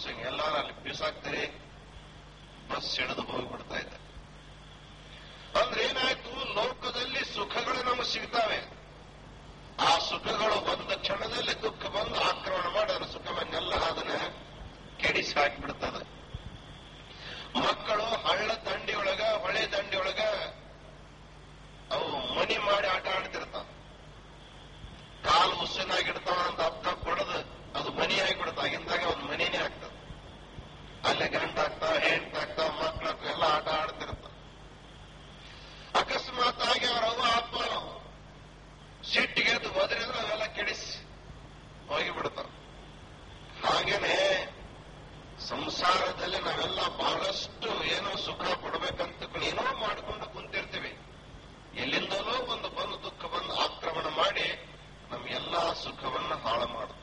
ಅನ್ಸಂಗ ಎಲ್ಲಾರು ಅಲ್ಲಿ ಬೀಸಾಕ್ತಾರೆ ಬಸ್ ಹಿಡಿದು ಹೋಗ್ಬಿಡ್ತಾ ಇದೆ ಅಂದ್ರೆ ಏನಾಯ್ತು ಲೋಕದಲ್ಲಿ ಸುಖಗಳು ನಮಗೆ ಸಿಗ್ತಾವೆ ಆ ಸುಖಗಳು ಒಂದು ಕ್ಷಣದಲ್ಲಿ ದುಃಖ ಬಂದು ಆಕ್ರಮಣ ಮಾಡಿ ಅದರ ಸುಖವನ್ನೆಲ್ಲ ಅದನ್ನ ಕೆಡಿಸಿ ಹಾಕಿಬಿಡ್ತದೆ ಮಕ್ಕಳು ಹಳ್ಳ ದಂಡಿಯೊಳಗ ಹೊಳೆ ದಂಡಿಯೊಳಗ ಅವು ಮನಿ ಮಾಡಿ ಆಟ ಆಡ್ತಿರ್ತಾವ ಕಾಲು ಉಸಿನಾಗಿಡ್ತಾವ ಅಂತ ಅಪ್ಪ ಕೊಡದು ಅದು ಮನಿ ಆಗಿಬಿಡ್ತಾವ ಆಗಿಂದಾಗ ಒಂದು ಮನಿನೇ ಆಗ್ತದೆ ಅಲ್ಲೇ ಗಂಟ ಆಗ್ತಾವ ಹೆಂಟ್ ಆಗ್ತಾವ ಮಕ್ಳು ಎಲ್ಲ ಆಟ ಆಡ್ತಿರ್ತಾವ ಅಕಸ್ಮಾತ್ ಆಗಿ ಅವ್ರ ಅವ್ವ ಅಪ್ಪ ಸಿಟ್ಟಿಗೆ ಎದ್ದು ಹೋದ್ರಿದ್ರೆ ಅವೆಲ್ಲ ಕೆಡಿಸಿ ಹೋಗಿಬಿಡ್ತಾವ ಹಾಗೇನೆ ಸಂಸಾರದಲ್ಲಿ ನಾವೆಲ್ಲ ಬಹಳಷ್ಟು ಏನೋ ಸುಖ ಪಡ್ಬೇಕಂತ ಏನೋ ಮಾಡ್ಕೊಂಡು ಕುಂತಿರ್ತೀವಿ ಎಲ್ಲಿಂದಲೋ ಒಂದು ಬಂದು ದುಃಖ ಬಂದು ಆಕ್ರಮಣ ಮಾಡಿ ನಮ್ಮ ಎಲ್ಲಾ ಸುಖವನ್ನ ಹಾಳು ಮಾಡ್ತದೆ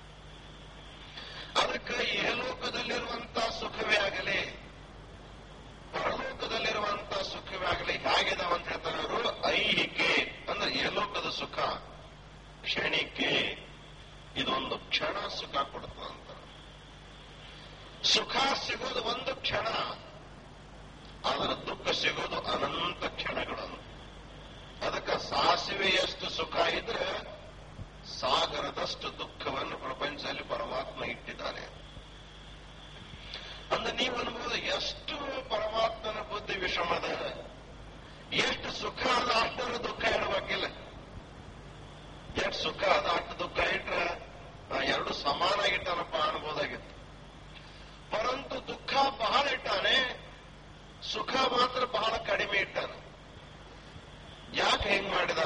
ಅದಕ್ಕೆ ಇಹಲೋಕದಲ್ಲಿರುವಂತ ಸುಖವೇ ಆಗಲಿ ಪರಲೋಕದಲ್ಲಿರುವಂತ ಸುಖವೇ ಆಗಲಿ ಹೇಗಿದಾವ ಅಂತ ಹೇಳ್ತಾರೆ ಅವರು ಐಹಿಕೆ ಅಂದ್ರೆ ಇಹಲೋಕದ ಸುಖ ಕ್ಷಣಿಕೆ ಇದೊಂದು ಕ್ಷಣ ಸುಖ ಕೊಡ್ತದಂತ ಸುಖ ಸಿಗೋದು ಒಂದು ಕ್ಷಣ ಅದರ ದುಃಖ ಸಿಗೋದು ಅನಂತ ಕ್ಷಣಗಳು ಅದಕ್ಕೆ ಸಾಸಿವೆಯಷ್ಟು ಸುಖ ಇದ್ರೆ ಸಾಗರದಷ್ಟು ದುಃಖವನ್ನು ಪ್ರಪಂಚದಲ್ಲಿ ಪರಮಾತ್ಮ ಇಟ್ಟಿದ್ದಾನೆ ಅಂದ್ರೆ ನೀವು ಅನ್ಬೋದು ಎಷ್ಟು ಪರಮಾತ್ಮನ ಬುದ್ಧಿ ವಿಷಮದ ಎಷ್ಟು ಸುಖ ಅದ ಅಷ್ಟರ ದುಃಖ ಇರಬೇಕಿಲ್ಲ ಎಷ್ಟು ಸುಖ ಅದ ಅಷ್ಟು ದುಃಖ ಇಟ್ರೆ ಎರಡು ಸಮಾನಾಗಿಟ್ಟಾನಪ್ಪ ಅನ್ಬೋದಾಗಿತ್ತು ಪರಂತು ದುಃಖ ಬಹಳ ಇಟ್ಟಾನೆ ಸುಖ ಮಾತ್ರ ಬಹಳ ಕಡಿಮೆ ಇಟ್ಟಾನೆ ಯಾಕೆ ಹೆಂಗ್ ಮಾಡಿದ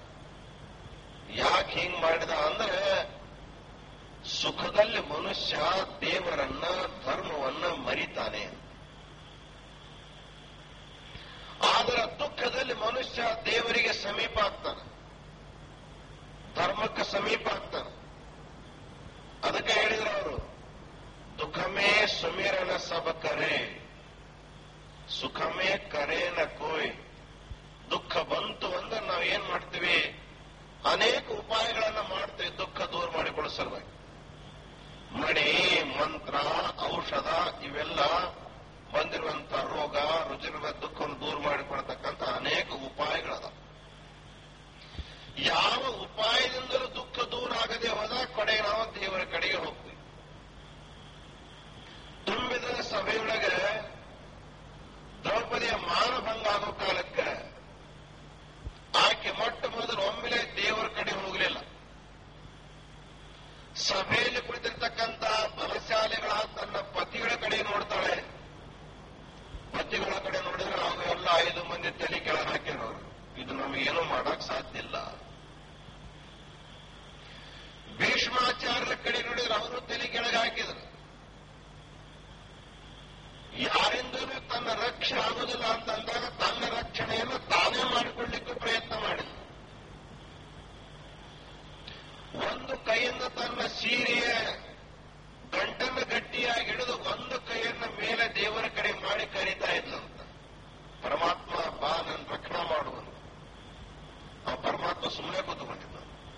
ಯಾಕೆ ಹಿಂಗ್ ಮಾಡಿದ ಅಂದ್ರೆ ಸುಖದಲ್ಲಿ ಮನುಷ್ಯ ದೇವರನ್ನ ಧರ್ಮವನ್ನ ಮರಿತಾನೆ ಆದ್ರೆ ದುಃಖದಲ್ಲಿ ಮನುಷ್ಯ ದೇವರಿಗೆ ಸಮೀಪ ಆಗ್ತಾನೆ ಧರ್ಮಕ್ಕೆ ಸಮೀಪ ಆಗ್ತಾನೆ ಅದಕ್ಕೆ ಹೇಳಿದ್ರು ಅವರು ದುಃಖಮೇ ಸುಮಿರನ ಸಬ ಕರೆ ಸುಖಮೇ ಕರೇನ ಕೋಯ್ ದುಃಖ ಬಂತು ಅಂದ್ರೆ ನಾವು ಏನ್ ಮಾಡ್ತೀವಿ ಅನೇಕ ಉಪಾಯಗಳನ್ನ ಮಾಡ್ತೀವಿ ದುಃಖ ದೂರ ಮಾಡಿಕೊಳ್ಳೋ ಸಲುವಾಗಿ ಮಣಿ ಮಂತ್ರ ಔಷಧ ಇವೆಲ್ಲ ಬಂದಿರುವಂತ ರೋಗ ರುಜಿನದ ದುಃಖವನ್ನು ದೂರ ಮಾಡಿಕೊಳ್ತಕ್ಕಂಥ ಅನೇಕ ಉಪಾಯಗಳದ ಯಾವ ಉಪಾಯದಿಂದಲೂ ದುಃಖ ದೂರ ಆಗದೆ ಹೋದ ಕಡೆಗೆ ನಾವು ದೇವರ ಕಡೆಗೆ ಹೋಗ್ತೀವಿ ತುಂಬಿದ ಸಭೆಯೊಳಗೆ ದ್ರೌಪದಿಯ ಮಾನಭಂಗ ಆಗೋ ಕಾಲಕ್ಕೆ ಆಕೆ ಮೊಟ್ಟ ಮೊದಲು ಒಮ್ಮೆಲೆ ದೇವರ ಕಡೆ ಹೋಗಲಿಲ್ಲ ಸಭೆಯಲ್ಲಿ ಕುಳಿತಿರ್ತಕ್ಕಂಥ ಬಲಶಾಲಿಗಳಾದ ತನ್ನ ಪತಿಗಳ ಕಡೆ ನೋಡ್ತಾಳೆ ಪತಿಗಳ ಕಡೆ ನೋಡಿದ್ರೆ ನಾವು ಎಲ್ಲ ಐದು ಮಂದಿ ತಲೆ ಕೆಳಗೆ ಹಾಕಿರೋರು ಇದು ನಮಗೇನು ಮಾಡಕ್ ಸಾಧ್ಯ ಇಲ್ಲ ಭೀಷ್ಮಾಚಾರ್ಯರ ಕಡೆ ನೋಡಿದ್ರೆ ಅವರು ತಲೆ ಕೆಳಗೆ ಹಾಕಿದ್ರು ಯಾರಿಂದಲೂ ತನ್ನ ರಕ್ಷೆ ಆಗುದಿಲ್ಲ ಅಂತಂದಾಗ ತನ್ನ ರಕ್ಷಣೆಯನ್ನು ತಾನೇ ಮಾಡಿಕೊಳ್ಳಿಕ್ಕೆ ಪ್ರಯತ್ನ ಮಾಡಿದ ಒಂದು ಕೈಯಿಂದ ತನ್ನ ಸೀರೆಯ ಗಂಟನ್ನು ಗಟ್ಟಿಯಾಗಿ ಹಿಡಿದು ಒಂದು ಕೈಯನ್ನ ಮೇಲೆ ದೇವರ ಕಡೆ ಮಾಡಿ ಕರೀತಾ ಇದ್ಲಂತ ಪರಮಾತ್ಮ ಬಾ ನನ್ನ ರಕ್ಷಣಾ ಮಾಡುವನು ಆ ಪರಮಾತ್ಮ ಸುಮ್ಮನೆ ಕೂತ್ಕೊಂಡಿದ್ದ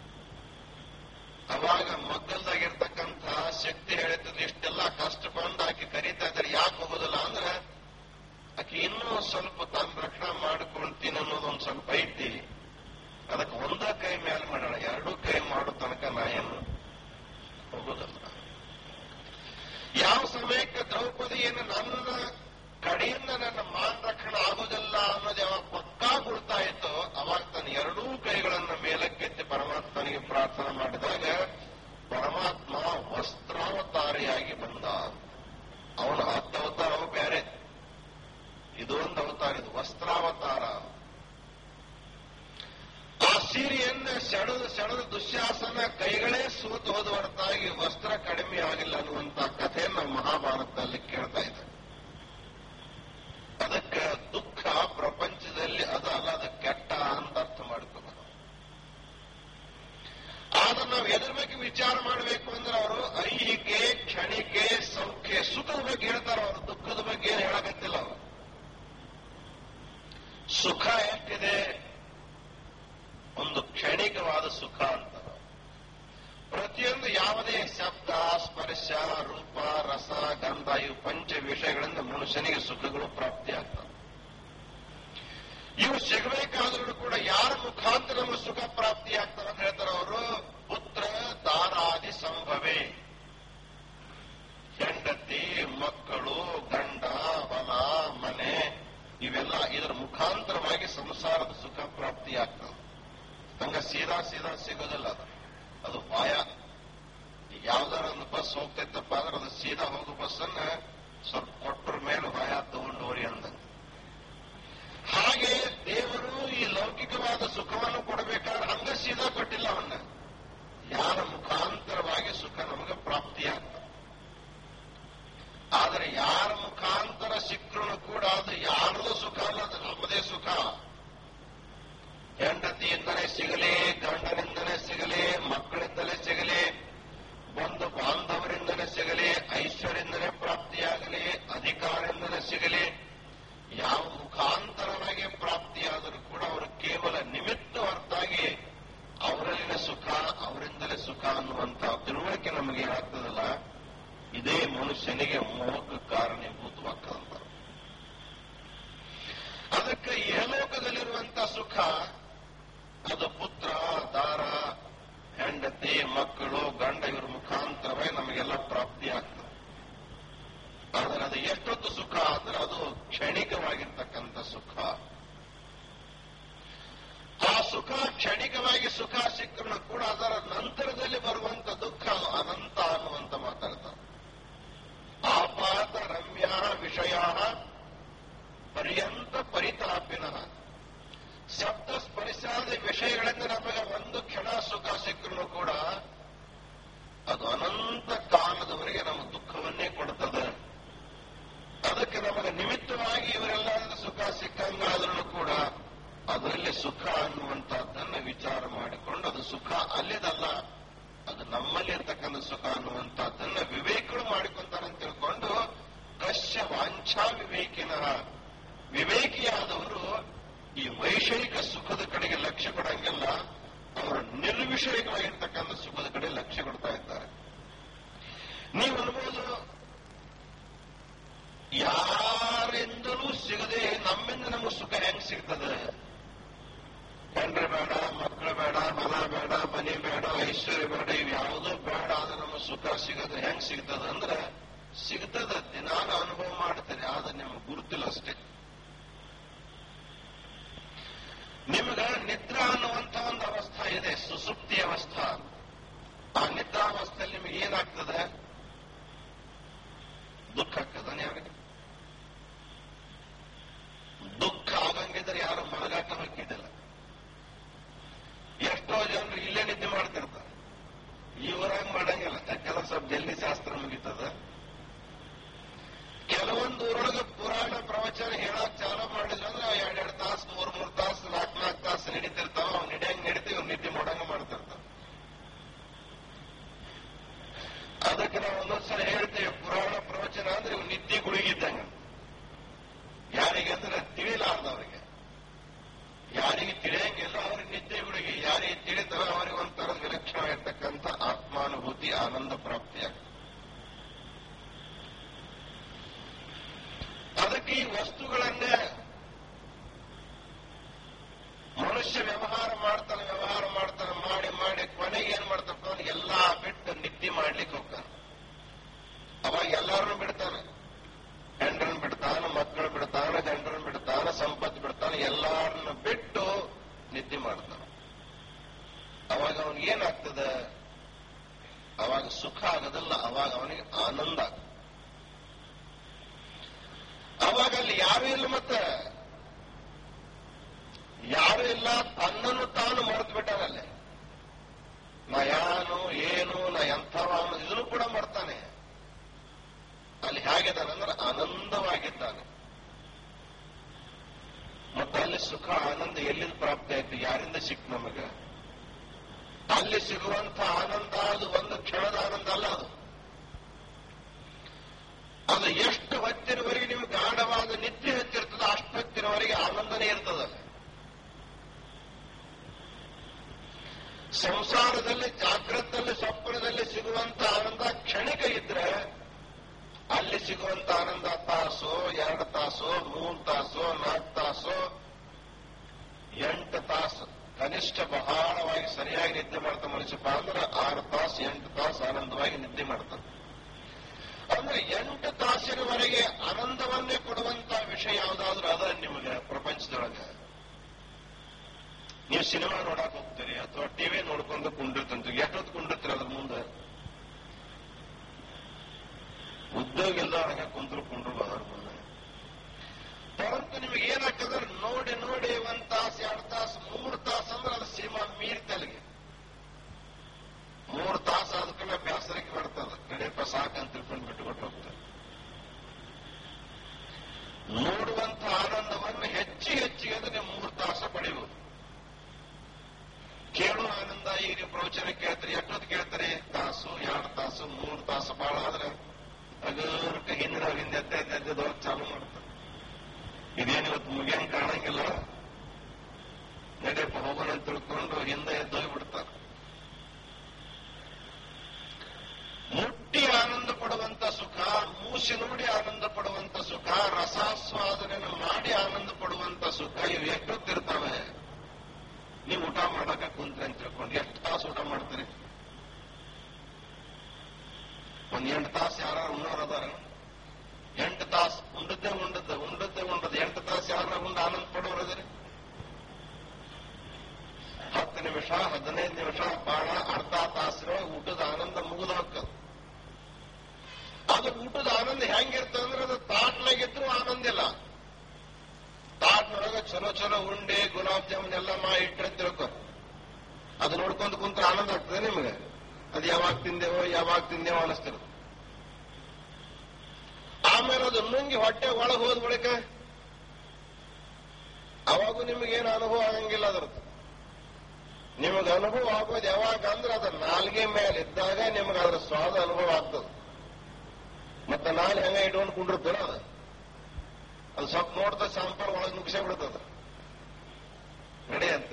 ಅವಾಗ ಮಗ್ಗಲ್ದಾಗಿರ್ತಕ್ಕಂಥ ಶಕ್ತಿ ಹೇಳಿದ್ರೆ ಇಷ್ಟೆಲ್ಲ ಕಷ್ಟ ಬಂದು ಆಕೆ ಕರೀತಾ ಇದ್ದಾರೆ ಯಾಕೆ ಹೋಗೋದಿಲ್ಲ ಅಂದ್ರೆ ಆಕೆ ಇನ್ನೂ ಸ್ವಲ್ಪ ತಾನು ರಕ್ಷಣಾ ಮಾಡ್ಕೊಳ್ತೀನಿ ಅನ್ನೋದೊಂದು ಸ್ವಲ್ಪ ಐತಿ ಅದಕ್ಕೆ ಒಂದ ಕೈ ಮೇಲೆ ಮಾಡೋಣ ಎರಡೂ ಕೈ ಮಾಡೋ ತನಕ ನಾ ಏನು ಹೋಗೋದಲ್ಲ ಯಾವ ಸಮಯಕ್ಕೆ ದ್ರೌಪದಿಯನ್ನು ನನ್ನ ಕಡೆಯಿಂದ ನನ್ನ ಮಾನ್ ರಕ್ಷಣೆ ಆಗೋದಿಲ್ಲ ಅನ್ನೋದು ಯಾವಾಗ ಪಕ್ಕಾ ಗುಡ್ತಾ ಇತ್ತೋ ಅವಾಗ ತನ್ನ ಎರಡೂ ಕೈಗಳನ್ನ ಮೇಲಕ್ಕೆತ್ತಿ ಪರಮಾತ್ಮನಿಗೆ ಪ್ರಾರ್ಥನೆ ಮಾಡಿದಾಗ ಪರಮಾತ್ಮ ವಸ್ತ್ರಾವತಾರಿಯಾಗಿ ಬಂದ ಅವನ ಹತ್ತು ಅವತಾರ ಬೇರೆ ಇದು ಒಂದು ಅವತಾರ ಇದು ವಸ್ತ್ರಾವತಾರ ಆ ಸೀರೆಯನ್ನ ಸೆಳೆದು ಸೆಳೆದು ದುಶ್ಯಾಸನ ಕೈಗಳೇ ಪ್ರತಿಯೊಂದು ಯಾವುದೇ ಶಬ್ದ ಸ್ಪರ್ಶ ರೂಪ ರಸ ಗಂಧ ಇವು ಪಂಚ ವಿಷಯಗಳಿಂದ ಮನುಷ್ಯನಿಗೆ ಸುಖಗಳು ಪ್ರಾಪ್ತಿಯಾಗ್ತವೆ ಇವು ಸಿಗಬೇಕಾದ್ರೂ ಕೂಡ ಯಾರ ಮುಖಾಂತರ ನಮಗೆ ಸುಖ ಪ್ರಾಪ್ತಿಯಾಗ್ತವೆ ಅಂತ ಹೇಳ್ತಾರೆ ಅವರು ಪುತ್ರ ದಾರಾದಿ ಸಂಭವೇ ಹೆಂಡತಿ ಮಕ್ಕಳು ಗಂಡ ಹೊಲ ಮನೆ ಇವೆಲ್ಲ ಇದರ ಮುಖಾಂತರವಾಗಿ ಸಂಸಾರದ ಸುಖ ಪ್ರಾಪ್ತಿಯಾಗ್ತದೆ ಹಂಗ ಸೀದಾ ಸೀದಾ ಸಿಗೋದಿಲ್ಲ ಅದು ಅದು ಪಾಯ ಈಗ ಯಾವ್ದಾರ ಒಂದು ಬಸ್ ಹೋಗ್ತೈತಪ್ಪ ಅಂದ್ರೆ ಅದು ಸೀದಾ ಹೋಗೋ ಬಸ್ ಅನ್ನ ಸ್ವಲ್ಪ ಕೊಟ್ಟರ ಮೇಲೆ ಭಯ ತಗೊಂಡು ಹೋರಿ ಅಂದಂಗ ಹಾಗೆ ದೇವರು ಈ ಲೌಕಿಕವಾದ ಸುಖವನ್ನು ಕೊಡಬೇಕಾದ್ರೆ ಹಂಗ ಸೀದಾ ಕೊಟ್ಟಿಲ್ಲ ಅವನ್ನ ಯಾರ ಮುಖಾಂತರವಾಗಿ ಸುಖ ನಮಗೆ ಪ್ರಾಪ್ತಿಯಾಗ್ತದೆ ಆದರೆ ಯಾರ ಮುಖಾಂತರ ಸಿಕ್ಕರೂ ಕೂಡ ಅದು ಯಾರದು ಸುಖ ಅಲ್ಲ ಅದು ನಮ್ಮದೇ ಸುಖ ಹೆಂಡತಿಯಿಂದಲೇ ಸಿಗಲಿ ಗಂಡನಿಂದಲೇ ಸಿಗಲಿ ಮಕ್ಕಳಿಂದಲೇ ಸಿಗಲಿ ಬಂಧು ಬಾಂಧವರಿಂದಲೇ ಸಿಗಲಿ ಐಶ್ವರ್ಯದಿಂದಲೇ ಪ್ರಾಪ್ತಿಯಾಗಲಿ ಅಧಿಕಾರದಿಂದಲೇ ಸಿಗಲಿ ಯಾವ ಮುಖಾಂತರವಾಗಿ ಪ್ರಾಪ್ತಿಯಾದರೂ ಕೂಡ ಅವರು ಕೇವಲ ನಿಮಿತ್ತವರ್ತಾಗಿ ಅವರಲ್ಲಿನ ಸುಖ ಅವರಿಂದಲೇ ಸುಖ ಅನ್ನುವಂತ ತಿಳುವಳಿಕೆ ನಮಗೆ ಏನಾಗ್ತದಲ್ಲ ಇದೇ ಮನುಷ್ಯನಿಗೆ ಮೋಹಕ್ಕೆ ಕಾರಣೀಭೂತವಾಗ್ತದಂತ ಅದಕ್ಕೆ ಇಹಲೋಕದಲ್ಲಿರುವಂತ ಸುಖ ಅದು ಪುತ್ರ ದಾರ ಹೆಂಡತಿ ಮಕ್ಕಳು ಗಂಡ ಇವರ ಮುಖಾಂತರವೇ ನಮಗೆಲ್ಲ ಪ್ರಾಪ್ತಿ ಆಗ್ತದೆ ಆದರೆ ಅದು ಎಷ್ಟೊತ್ತು ಸುಖ ಅಂದ್ರೆ ಅದು ಕ್ಷಣಿಕವಾಗಿರ್ತಕ್ಕಂಥ ಸುಖ ಆ ಸುಖ ಕ್ಷಣಿಕವಾಗಿ ಸುಖ ಸಿಕ್ಕರೂ ಕೂಡ ಅದರ ನಂತರದಲ್ಲಿ ಬರುವಂತ ದುಃಖ ಅದು ಅನಂತ ಅನ್ನುವಂತ ಮಾತಾಡ್ತಾರೆ ಆಪಾತ ರಮ್ಯ ವಿಷಯ ಪರ್ಯಂತ ಪರಿತಾಪಿನ ಶಬ್ದ ಸ್ಪರ್ಶಾದ ವಿಷಯಗಳಿಂದ ನಮಗೆ ಒಂದು ಕ್ಷಣ ಸುಖ ಸಿಕ್ಕರೂ ಕೂಡ ಅದು ಅನಂತ ಕಾಲದವರೆಗೆ ನಮ್ಮ ದುಃಖವನ್ನೇ ಕೊಡುತ್ತದೆ ಅದಕ್ಕೆ ನಮಗೆ ನಿಮಿತ್ತವಾಗಿ ಇವರೆಲ್ಲ ಸುಖ ಸಿಕ್ಕಂಗಾದ್ರೂ ಕೂಡ ಅದರಲ್ಲಿ ಸುಖ ಅನ್ನುವಂತಹದ್ದನ್ನ ವಿಚಾರ ಮಾಡಿಕೊಂಡು ಅದು ಸುಖ ಅಲ್ಲಿದಲ್ಲ ಅದು ನಮ್ಮಲ್ಲಿ ಇರ್ತಕ್ಕಂಥ ಸುಖ ಅನ್ನುವಂತಹದ್ದನ್ನ ವಿವೇಕಗಳು ಮಾಡಿಕೊಂತಾನೆ ಅಂತ ತಿಳ್ಕೊಂಡು ಕಶ್ಯ ವಾಂಛಾ ವಿವೇಕಿನ ವಿವೇಕಿಯಾದವರು ಈ ವೈಷಯಿಕ ಸುಖದ ಕಡೆಗೆ ಲಕ್ಷ್ಯ ಕೊಡಂಗಿಲ್ಲ ಅವರು ನಿರ್ವಿಷಯಕವಾಗಿರ್ತಕ್ಕಂಥ ಸುಖದ ಕಡೆ ಲಕ್ಷ್ಯ ಕೊಡ್ತಾ ಇದ್ದಾರೆ ನೀವು ಅನ್ಬೋದು ಯಾರಿಂದಲೂ ಸಿಗದೆ ನಮ್ಮಿಂದ ನಮಗೆ ಸುಖ ಹೆಂಗ್ ಸಿಗ್ತದೆ ಗಂಡ್ರೆ ಬೇಡ ಮಕ್ಕಳು ಬೇಡ ಹೊಲ ಬೇಡ ಮನೆ ಬೇಡ ಐಶ್ವರ್ಯ ಬೇಡ ಇವು ಯಾವುದೂ ಬೇಡ ಆದ್ರೆ ನಮ್ಮ ಸುಖ ಸಿಗೋದು ಹೆಂಗ್ ಸಿಗ್ತದ ಅಂದ್ರೆ ಸಿಗ್ತದ ದಿನಾನ ಅನುಭವ ಮಾಡ್ತೇನೆ ಆದ್ರೆ ನಿಮ್ಗೆ ಗುರುತಿಲ್ಲ ಅಷ್ಟೇ ನಿಮಗ ನಿದ್ರಾ ಅನ್ನುವಂತ ಒಂದು ಅವಸ್ಥಾ ಇದೆ ಸುಸುಪ್ತಿ ಅವಸ್ಥಾ ಆ ನಿದ್ರಾವಸ್ಥೆಯಲ್ಲಿ ನಿಮಗೆ ಏನಾಗ್ತದೆ ದುಃಖ ಆಗ್ತದಾನೆ ಯಾರಿಗೆ ದುಃಖ ಆಗಂಗಿದ್ರೆ ಯಾರು ಮಲಗಾಟ ಹಾಕಿದ್ದಿಲ್ಲ ಎಷ್ಟೋ ಜನರು ಇಲ್ಲೇ ನಿದ್ದೆ ಮಾಡ್ತಿರ್ತಾರೆ ಇವರಂಗ್ ಮಾಡಂಗಿಲ್ಲ ಯಾಕೆಲ್ಲ ಸ್ವಲ್ಪ ಜಲ್ದಿ ಶಾಸ್ತ್ರ ಮುಗಿತದ ಕೆಲವೊಂದು ಊರೊಳಗೆ ಪುರಾಣ ಪ್ರವಚನ ಹೇಳಕ್ ಚಾಲು ಮಾಡಿದ್ರಂದ್ರೆ ಎರಡೆರಡು ತಾಸು ಮೂರ್ ಮೂರ್ ತಾಸು ನಾಲ್ಕು ನಾಲ್ಕು ತಾಸು ನಡೀತಿರ್ತಾವ ಅವ್ನು ನಡಿಯಂಗ್ ನಡೀತಿ ಇವ್ರು ನಿದ್ದೆ ಮಾಡಂಗ ಮಾಡ್ತಿರ್ತಾವ ಅದಕ್ಕೆ ನಾವು ಒಂದೊಂದ್ಸಲ ಹೇಳ್ತೇವೆ ಪುರಾಣ ಪ್ರವಚನ ಅಂದ್ರೆ ಇವ್ ನಿದ್ದೆ ಗುಳಿಗಿದ್ದಂಗ ಯಾರಿಗೆ ಅಂದ್ರೆ ತಿಳಿಲಾರ್ದವ್ರಿಗೆ ಯಾರಿಗೆ ತಿಳಿಯಂಗಿಲ್ಲ ಅವ್ರಿಗೆ ನಿದ್ದೆ ಗುಳಿಗೆ ಯಾರಿಗೆ ತಿಳಿತಾರ ಅವ್ರಿಗೆ ಒಂಥರ ವಿಲಕ್ಷಣವಾಗಿರ್ತಕ್ಕಂಥ ಆತ್ಮಾನುಭೂತಿ ಆನಂದ ಪ್ರಾಪ್ತಿಯಾಗ್ತದೆ ಅದಕ್ಕೆ ಈ ವಸ್ತುಗಳನ್ನೇ ಮನುಷ್ಯ ವ್ಯವಹಾರ ಮಾಡ್ತಾನೆ ವ್ಯವಹಾರ ಮಾಡ್ತಾನೆ ಮಾಡಿ ಮಾಡಿ ಕೊನೆಗೆ ಏನ್ ಮಾಡ್ತಪ್ಪ ಅವ್ನು ಎಲ್ಲಾ ಬಿಟ್ಟು ನಿದ್ದೆ ಮಾಡ್ಲಿಕ್ಕೆ ಹೋಗ್ತಾನೆ ಅವಾಗ ಎಲ್ಲಾರನ್ನು ಬಿಡ್ತಾನೆ ಹೆಂಡ್ರನ್ ಬಿಡ್ತಾನೆ ಮಕ್ಕಳು ಬಿಡ್ತಾನೆ ಗಂಡರನ್ನ ಬಿಡ್ತಾನೆ ಸಂಪತ್ತು ಬಿಡ್ತಾನೆ ಎಲ್ಲಾರನ್ನು ಬಿಟ್ಟು ನಿದ್ದೆ ಮಾಡ್ತಾನೆ ಅವಾಗ ಅವನಿಗೆ ಏನಾಗ್ತದೆ ಅವಾಗ ಸುಖ ಆಗೋದಿಲ್ಲ ಅವಾಗ ಅವನಿಗೆ ಆನಂದ ಆಗ್ತದೆ ಅವಾಗ ಅಲ್ಲಿ ಯಾರು ಇಲ್ಲ ಮತ್ತೆ ಯಾರು ಇಲ್ಲ ತನ್ನನ್ನು ತಾನು ಮರೆತು ಬಿಟ್ಟಾನಲ್ಲೇ ನಾ ಯಾನು ಏನು ನಾ ಎಂಥವ ಅನ್ನೋದು ಇದನ್ನು ಕೂಡ ಮಾಡ್ತಾನೆ ಅಲ್ಲಿ ಹೇಗಿದ್ದಾನೆ ಅಂದ್ರೆ ಆನಂದವಾಗಿದ್ದಾನೆ ಮತ್ತೆ ಅಲ್ಲಿ ಸುಖ ಆನಂದ ಎಲ್ಲಿಂದ ಪ್ರಾಪ್ತಿ ಆಯ್ತು ಯಾರಿಂದ ಸಿಕ್ ನಮಗ ಅಲ್ಲಿ ಸಿಗುವಂತ ಆನಂದ ಅದು ಒಂದು ಕ್ಷಣದ ಆನಂದ ಅಲ್ಲ ಅದು ಅದು ಎಷ್ಟು ಹೊತ್ತಿನವರೆಗೆ ನಿಮ್ಗೆ ಗಾಢವಾದ ನಿದ್ದೆ ಹತ್ತಿರ್ತದ ಅಷ್ಟು ಹೊತ್ತಿನವರೆಗೆ ಆನಂದನೇ ಇರ್ತದಲ್ಲ ಸಂಸಾರದಲ್ಲಿ ಜಾಗ್ರತದಲ್ಲಿ ಸ್ವಪ್ನದಲ್ಲಿ ತಾಸು ಆನಂದವಾಗಿ ನಿದ್ದೆ ಮಾಡ್ತಾನೆ ಅಂದ್ರೆ ಎಂಟು ತಾಸಿನವರೆಗೆ ಆನಂದವನ್ನೇ ಕೊಡುವಂತ ವಿಷಯ ಯಾವ್ದಾದ್ರು ಅದ ನಿಮಗೆ ಪ್ರಪಂಚದೊಳಗೆ ನೀವು ಸಿನಿಮಾ ನೋಡಕ್ ಹೋಗ್ತೀರಿ ಅಥವಾ ಟಿವಿ ನೋಡ್ಕೊಂಡು ಕುಂಡಿರ್ತಂತ ಎಷ್ಟೊತ್ತು ಕುಂಡಿರ್ತೀರಿ ಅದ್ರ ಮುಂದೆ ಉದ್ಯೋಗ ಇಲ್ದವ್ರಾಗ ಕುಂದ್ರು ಕುಂಡ್ರು ಅದ್ರ ಮುಂದೆ ಪರಂತು ನಿಮಗೆ ಏನಾಗ್ತದೆ ನೋಡಿ ನೋಡಿ ಒಂದ್ ತಾಸು ಎರಡು ತಾಸು ಮೂರು ತಾಸು ಅಂದ್ರೆ ಅದು ಸಿನಿಮಾ ಮೀರ್ತಲ್ಗೆ ಮೂರು ತಾಸು ಅದಕ್ಕೆಲ್ಲ ಬೇಸರಕ್ಕೆ ಬರ್ತದ ಕಡೆಪ ಸಾಕಂತ ತಿಳ್ಕೊಂಡು ಬಿಟ್ಟುಕೊಟ್ಟು ಹೋಗ್ತಾರೆ ನೋಡುವಂತ ಆನಂದವನ್ನು ಹೆಚ್ಚು ಹೆಚ್ಚಿಗೆ ಅಂದ್ರೆ ನೀವು ಮೂರು ತಾಸು ಪಡೆಯುವುದು ಕೇಳುವ ಆನಂದ ಈಗ ನೀವು ಪ್ರವಚನ ಕೇಳ್ತೀರಿ ಎಷ್ಟೊತ್ತು ಕೇಳ್ತೀರಿ ತಾಸು ಎರಡು ತಾಸು ಮೂರು ತಾಸು ಬಹಳ ಆದ್ರೆ ಅಗರ್ಕ ಹಿಂದಿನ ಹಿಂದೆ ಎದ್ದೆ ಎದ್ದೆ ಎದ್ದೆದವ್ರು ಚಾಲು ಮಾಡ್ತಾರೆ ಇದೇನು ಇವತ್ತು ಮುಗಿಯಂಗ್ ಕಾಣಂಗಿಲ್ಲ ನಡೆಯಪ್ಪ ಹೋಗೋಣ ಅಂತ ತಿಳ್ಕೊಂಡು ಹಿಂದೆ ಎದ್ದೋಗಿ ಬಿಡ್ತಾರೆ ಮುಟ್ಟಿ ಆನಂದ ಪಡುವಂತ ಸುಖ ಮೂಸಿ ನೋಡಿ ಆನಂದ ಪಡುವಂತ ಸುಖ ರಸಾಸ್ವಾದನೆಯನ್ನು ಮಾಡಿ ಆನಂದ ಪಡುವಂತ ಸುಖ ಇವು ಎಷ್ಟೊತ್ತಿರ್ತಾವೆ ನೀವು ಊಟ ಮಾಡಕ ಕುಂತ್ರೆ ಅಂತ ತಿಳ್ಕೊಂಡು ಎಷ್ಟು ತಾಸು ಊಟ ಮಾಡ್ತೀರಿ ಒಂದ್ ಎಂಟು ತಾಸು ಯಾರು ಉಣ್ಣೋರು ಅದಾರ ಎಂಟು ತಾಸು ಉಂಡದ್ದೇ ಉಂಡದ್ದು ಉಂಡದ್ದೇ ಉಂಡದ್ದು ಎಂಟು ತಾಸು ಯಾರ ಉಂಡು ಆನಂದ ಪಡೋರು ಅದ್ರಿ ಹತ್ತು ನಿಮಿಷ ಹದಿನೈದು ನಿಮಿಷ ಬಾಳ ಅರ್ಧ ತಾಸಿನೊಳಗೆ ಊಟದ ಆನಂದ ಮುಗಿದು ಹೋಗ್ತದೆ ಅದು ಊಟದ ಆನಂದ ಹೆಂಗಿರ್ತದೆ ಅಂದ್ರೆ ಅದು ತಾಟ್ನಾಗಿದ್ರು ಆನಂದ ಇಲ್ಲ ತಾಟ್ನೊಳಗೆ ಚಲೋ ಚಲೋ ಉಂಡೆ ಗುಲಾಬ್ ಜಾಮೂನ್ ಎಲ್ಲ ಮಾಡಿ ಇಟ್ಟರೆ ತಿಳ್ಕೊ ಅದು ನೋಡ್ಕೊಂಡು ಕುಂತ್ರೆ ಆನಂದ ಆಗ್ತದೆ ನಿಮಗೆ ಅದು ಯಾವಾಗ ತಿಂದೇವೋ ಯಾವಾಗ ತಿಂದೇವೋ ಅನಿಸ್ತಿರೋದು ಆಮೇಲೆ ಅದು ನುಂಗಿ ಹೊಟ್ಟೆ ಒಳಗೆ ಹೋದ ಬಳಿಕ ಅವಾಗೂ ನಿಮಗೇನು ಅನುಭವ ಆಗಂಗಿಲ್ಲ ಅದರದ್ದು ನಿಮಗೆ ಅನುಭವ ಆಗೋದು ಯಾವಾಗ ಅಂದ್ರೆ ಅದ್ರ ನಾಲ್ಗೆ ಮೇಲೆ ಇದ್ದಾಗ ನಿಮಗೆ ಅದ್ರ ಸ್ವಾದ ಅನುಭವ ಆಗ್ತದೆ ಮತ್ತೆ ನಾಳೆ ಹೆಂಗ ಇಟ್ಕೊಂಡು ಕುಂಡಿರ್ತಲ್ಲ ಅದು ಅದು ಸ್ವಲ್ಪ ನೋಡ್ತಾ ಸಾಂಪಾರ್ ಒಳಗೆ ನುಗ್ಸೇ ಬಿಡ್ತದ ನಡೆ ಅಂತ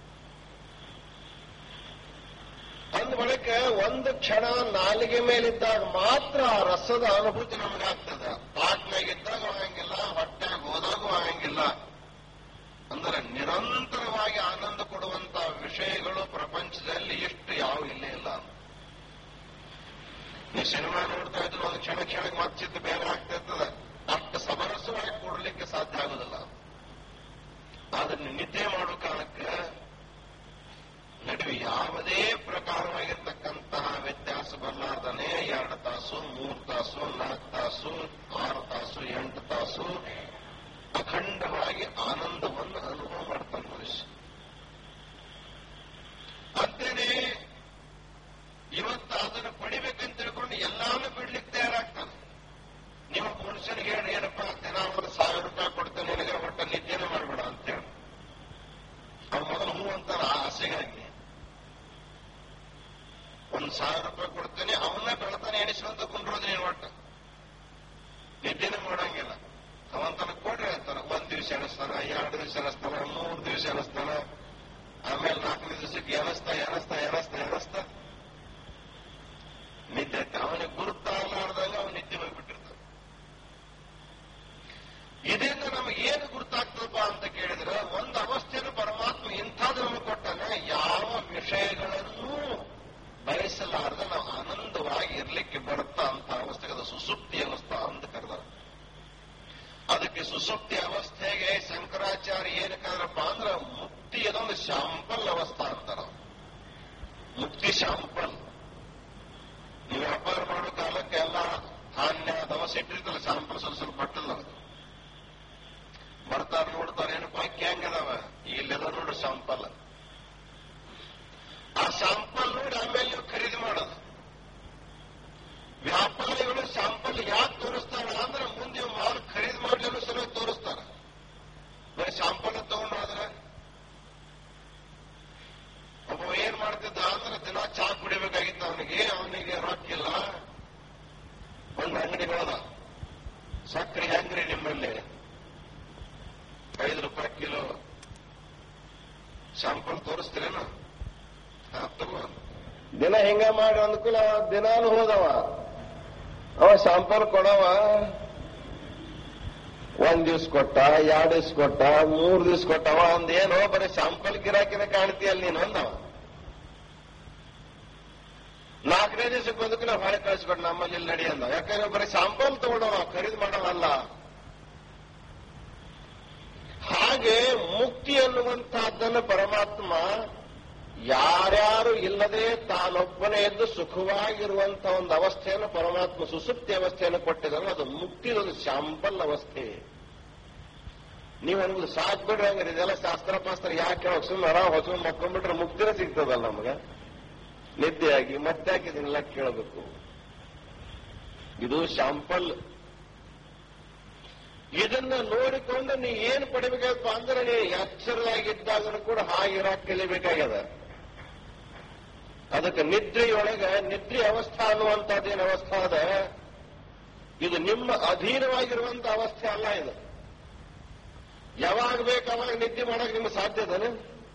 ಅಂದ ಬಳಿಕ ಒಂದು ಕ್ಷಣ ನಾಲಿಗೆ ಮೇಲಿದ್ದಾಗ ಮಾತ್ರ ಆ ರಸದ ಅನುಭೂತಿ ನಮಗಾಗ್ತದ ಪಾಟ್ನಾಗಿದ್ದಾಗ ಆಗಂಗಿಲ್ಲ ಹೊಟ್ಟಾಗ ಹೋದಾಗೂ ಆಗಂಗಿಲ್ಲ ಅಂದ್ರೆ ನಿರಂತರವಾಗಿ ಆನಂದ ಕೊಡುವಂತ ವಿಷಯಗಳು ಪ್ರಪಂಚದಲ್ಲಿ ಎಷ್ಟು ಯಾವ ಇಲ್ಲೇ ಇಲ್ಲ ನೀವು ಸಿನಿಮಾ ನೋಡ್ತಾ ಇದ್ರು ಒಂದು ಕ್ಷಣ ಕ್ಷಣಕ್ಕೆ ಮತ್ತೆ ಚಿತ್ತ ಬೇರೆ ಆಗ್ತಾ ಇರ್ತದ ಅಷ್ಟು ಸಮರಸವಾಗಿ ಕೊಡಲಿಕ್ಕೆ ಸಾಧ್ಯ ಆಗುದಿಲ್ಲ ಅದನ್ನು ನಿದ್ದೆ ಮಾಡೋ ಕಾಲಕ್ಕೆ ನಡುವೆ ಯಾವುದೇ ಪ್ರಕಾರವಾಗಿರ್ತಕ್ಕಂತಹ ವ್ಯತ್ಯಾಸ ಬರಲಾರ್ದನೆ ಎರಡು ತಾಸು ಮೂರು ತಾಸು ನಾಲ್ಕು ತಾಸು ಆರು ತಾಸು ಎಂಟು ತಾಸು ಅಖಂಡವಾಗಿ ಆನಂದವನ್ನು ಅನುಭವ ಮಾಡ್ತಾನೆ ಮನುಷ್ಯ ಅಂತೇನೆ ಇವತ್ತು ಅದನ್ನು ಪಡಿಬೇಕಂತ ತಿಳ್ಕೊಂಡು ಎಲ್ಲಾನು ಬಿಡ್ಲಿಕ್ಕೆ ತಯಾರಾಗ್ತಾನೆ ನಿಮ್ಮ ಮನುಷ್ಯನಿಗೆ ಹೇಳಿ ಏನಪ್ಪ ದಿನ ಒಂದು ಸಾವಿರ ರೂಪಾಯಿ ಕೊಡ್ತೇನೆ ನಿನಗೆ ಒಟ್ಟ ನಿದ್ದೆನೇ ಮಾಡಬೇಡ ಅಂತೇಳಿ ಅವ್ನು ಮೊದಲು ಹೂ ಅಂತಾರ ಆ ಆಸೆಗಾಗಿ ಒಂದ್ ಸಾವಿರ ರೂಪಾಯಿ ಕೊಡ್ತೇನೆ ಅವನ್ನ ಬೆಳತಾನೆ ಎಣಿಸ್ಕೊಂತ ಕುಂಡ್ರೋದು ನೀನು ಒಟ್ಟ ನಿದ್ದೆನೇ ಮಾಡಂಗಿಲ್ಲ ಅವಂತನ ಕೊಡ್ರಿ ಅಂತಾನ ಒಂದ್ ದಿವಸ ಎಣಿಸ್ತಾನ ಎರಡು ದಿವಸ ಎಣಿಸ್ತಾನ ಮೂರ್ ದಿವಸ ಎಣಿಸ್ತಾನ ಆಮೇಲೆ ನಾಲ್ಕನೇ ದಿವಸಕ್ಕೆ ಎಣಿಸ್ತಾ ಎಣಿಸ್ತಾ ಎಣಿಸ್ತಾ ಎಣಿಸ್ತಾ ನಿದ್ದೆ ಅವನಿಗೆ ಗುರುತಾಗಲಾರ್ದಾಗ ಅವನು ನಿದ್ದೆ ಹೋಗ್ಬಿಟ್ಟಿರ್ತಾನೆ ಇದರಿಂದ ನಮಗೆ ಏನು ಗುರುತಾಗ್ತದಪ್ಪ ಅಂತ ಕೇಳಿದ್ರೆ ಒಂದು ಅವಸ್ಥೆಯನ್ನು ಪರಮಾತ್ಮ ಇಂಥದ್ದು ನಮಗೆ ಕೊಟ್ಟಾನೆ ಯಾವ ವಿಷಯಗಳನ್ನು ಬಯಸಲಾರದೆ ನಾವು ಆನಂದವಾಗಿ ಇರ್ಲಿಕ್ಕೆ ಬರುತ್ತಾ ಅಂತ ಅವಸ್ಥೆಗೆ ಅದು ಸುಸುಪ್ತಿ ಅವಸ್ಥಾ ಅಂತ ಕರೆದಾರ ಅದಕ್ಕೆ ಸುಸುಪ್ತಿ ಅವಸ್ಥೆಗೆ ಶಂಕರಾಚಾರ್ಯ ಏನಕ್ಕಾದ್ರಪ್ಪ ಅಂದ್ರೆ ಮುಕ್ತಿ ಅದೊಂದು ಶಾಂಪಲ್ ಅವಸ್ಥಾ ಅಂತಾರ ಮುಕ್ತಿ ಶಾಂಪಲ್ ನೀವು ವ್ಯಾಪಾರ ಮಾಡೋ ಕಾಲಕ್ಕೆ ಎಲ್ಲ ಧಾನ್ಯ ದವಸ ಇಟ್ಟಿರ್ತಲ್ಲ ಶಾಂಪಲ್ ಸ್ವಲ್ಪ ಸ್ವಲ್ಪ ಪಟ್ಟಲ್ಲ ಬರ್ತಾರ ನೋಡ್ತಾರ ಏನಪ್ಪ ಅಕ್ಕಿ ಹೆಂಗದಾವ ಇಲ್ಲೆಲ್ಲ ನೋಡ್ರಿ ಶಾಂಪಲ್ ಆ ಶಾಂಪಲ್ ನೋಡಿ ಆಮೇಲೆ ನೀವು ಖರೀದಿ ಮಾಡೋದು ವ್ಯಾಪಾರಿಗಳು ಶಾಂಪಲ್ ಯಾಕೆ ತೋರಿಸ್ತಾರ ಅಂದ್ರೆ ಮುಂದೆ ಮಾಲ್ ಖರೀದಿ ಮಾಡ್ಲಿಲ್ಲ ಸಲ ತೋರಿಸ್ತಾರ ಬರೀ ಶಾಂಪಲ್ ತಗೊಂಡ್ರಾದ್ರೆ ಒಬ್ಬ ಏನ್ ಮಾಡ್ತಿದ್ದ ಅಂದ್ರೆ ದಿನ ಚಾ ಕುಡಿಬೇಕಾಗಿತ್ತು ಅವನಿಗೆ ಅವನಿಗೆ ರೊಕ್ಕಿಲ್ಲ ಒಂದು ಅಂಗಡಿಗೆ ಹೋದ ಸಕ್ಕರೆ ಹೆಂಗ್ರಿ ನಿಮ್ಮಲ್ಲಿ ಐದು ರೂಪಾಯಿ ಕಿಲೋ ಶಾಂಪಲ್ ತೋರಿಸ್ತೀರೇನು ಹಾ, ತಗೋ ದಿನ ಹಿಂಗ ಮಾಡಿ ಅನುಕೂಲ ದಿನಾನು ಹೋದವ ಅವ ಶಾಂಪಲ್ ಕೊಡವ ಒಂದ್ ದಿವ್ಸ ಕೊಟ್ಟ ಎರಡ್ ದಿವ್ಸ ಕೊಟ್ಟ ಮೂರ್ ದಿವ್ಸ ಕೊಟ್ಟವ ಅಂದೇನೋ ಬರೀ ಶಾಂಪಲ್ ಗಿರಾಕಿನ ಕಾಣ್ತೀಯಲ್ಲ ನೀನು ಅಂದವ ನಾಲ್ಕನೇ ದಿವಸಕ್ಕೆ ಬಂದಕ್ಕೆ ನಾವು ಹೊಳೆ ಕಳಿಸ್ಬೇಡ ನಮ್ಮಲ್ಲಿ ಇಲ್ಲಿ ನಡಿ ಅಂದ ಯಾಕಂದ್ರೆ ಬರೀ ಸಾಂಪಲ್ ತಗೊಂಡವ ಖರೀದಿ ಮಾಡೋವಲ್ಲ ಹಾಗೆ ಮುಕ್ತಿ ಅನ್ನುವಂತಹದ್ದನ್ನು ಪರಮಾತ್ಮ ಯಾರ್ಯಾರು ಇಲ್ಲದೆ ತಾನೊಬ್ಬನೇ ಎದ್ದು ಸುಖವಾಗಿರುವಂತ ಒಂದು ಅವಸ್ಥೆಯನ್ನು ಪರಮಾತ್ಮ ಸುಸುಪ್ತಿ ಅವಸ್ಥೆಯನ್ನು ಕೊಟ್ಟಿದ್ದಾನೆ ಅದು ಮುಕ್ತಿ ಒಂದು ಶಾಂಪಲ್ ಅವಸ್ಥೆ ನೀವು ಅನ್ಬೋದು ಸಾಕ್ ಬಿಡ್ರಿ ಹಂಗಾರೆ ಇದೆಲ್ಲ ಶಾಸ್ತ್ರ ಪಾಸ್ತ್ರ ಯಾಕೆ ಹೇಳೋಕ್ ಸುಮ್ಮನೆ ಆರಾಮ್ ಹೊಸ ಮಕ್ಕೊಂಡ್ಬಿಟ್ರೆ ಮುಕ್ತಿನೇ ಸಿಗ್ತದಲ್ಲ ನಮಗ ನಿದ್ದೆಯಾಗಿ ಮತ್ತೆ ಯಾಕೆ ಇದನ್ನೆಲ್ಲ ಕೇಳಬೇಕು ಇದು ಶಾಂಪಲ್ ಇದನ್ನ ನೋಡಿಕೊಂಡು ನೀ ಏನು ಪಡಿಬೇಕಪ್ಪ ಅಂದ್ರೆ ನೀ ಎಚ್ಚರದಾಗಿದ್ದಾಗಲೂ ಕೂಡ ಹಾಗಿರಾಕ್ ಕಲಿಬೇಕಾಗ್ಯದ ಅದಕ್ಕೆ ನಿದ್ರೆಯೊಳಗ ನಿದ್ರೆ ಅವಸ್ಥಾ ಅನ್ನುವಂಥದ್ದೇನು ಅವಸ್ಥಾ ಅದ ಇದು ನಿಮ್ಮ ಅಧೀನವಾಗಿರುವಂತ ಅವಸ್ಥೆ ಅಲ್ಲ ಇದು ಯಾವಾಗ ಬೇಕು ಅವಾಗ ನಿದ್ದೆ ಮಾಡಕ್ ನಿಮ್ಗೆ ಸಾಧ್ಯದನೆ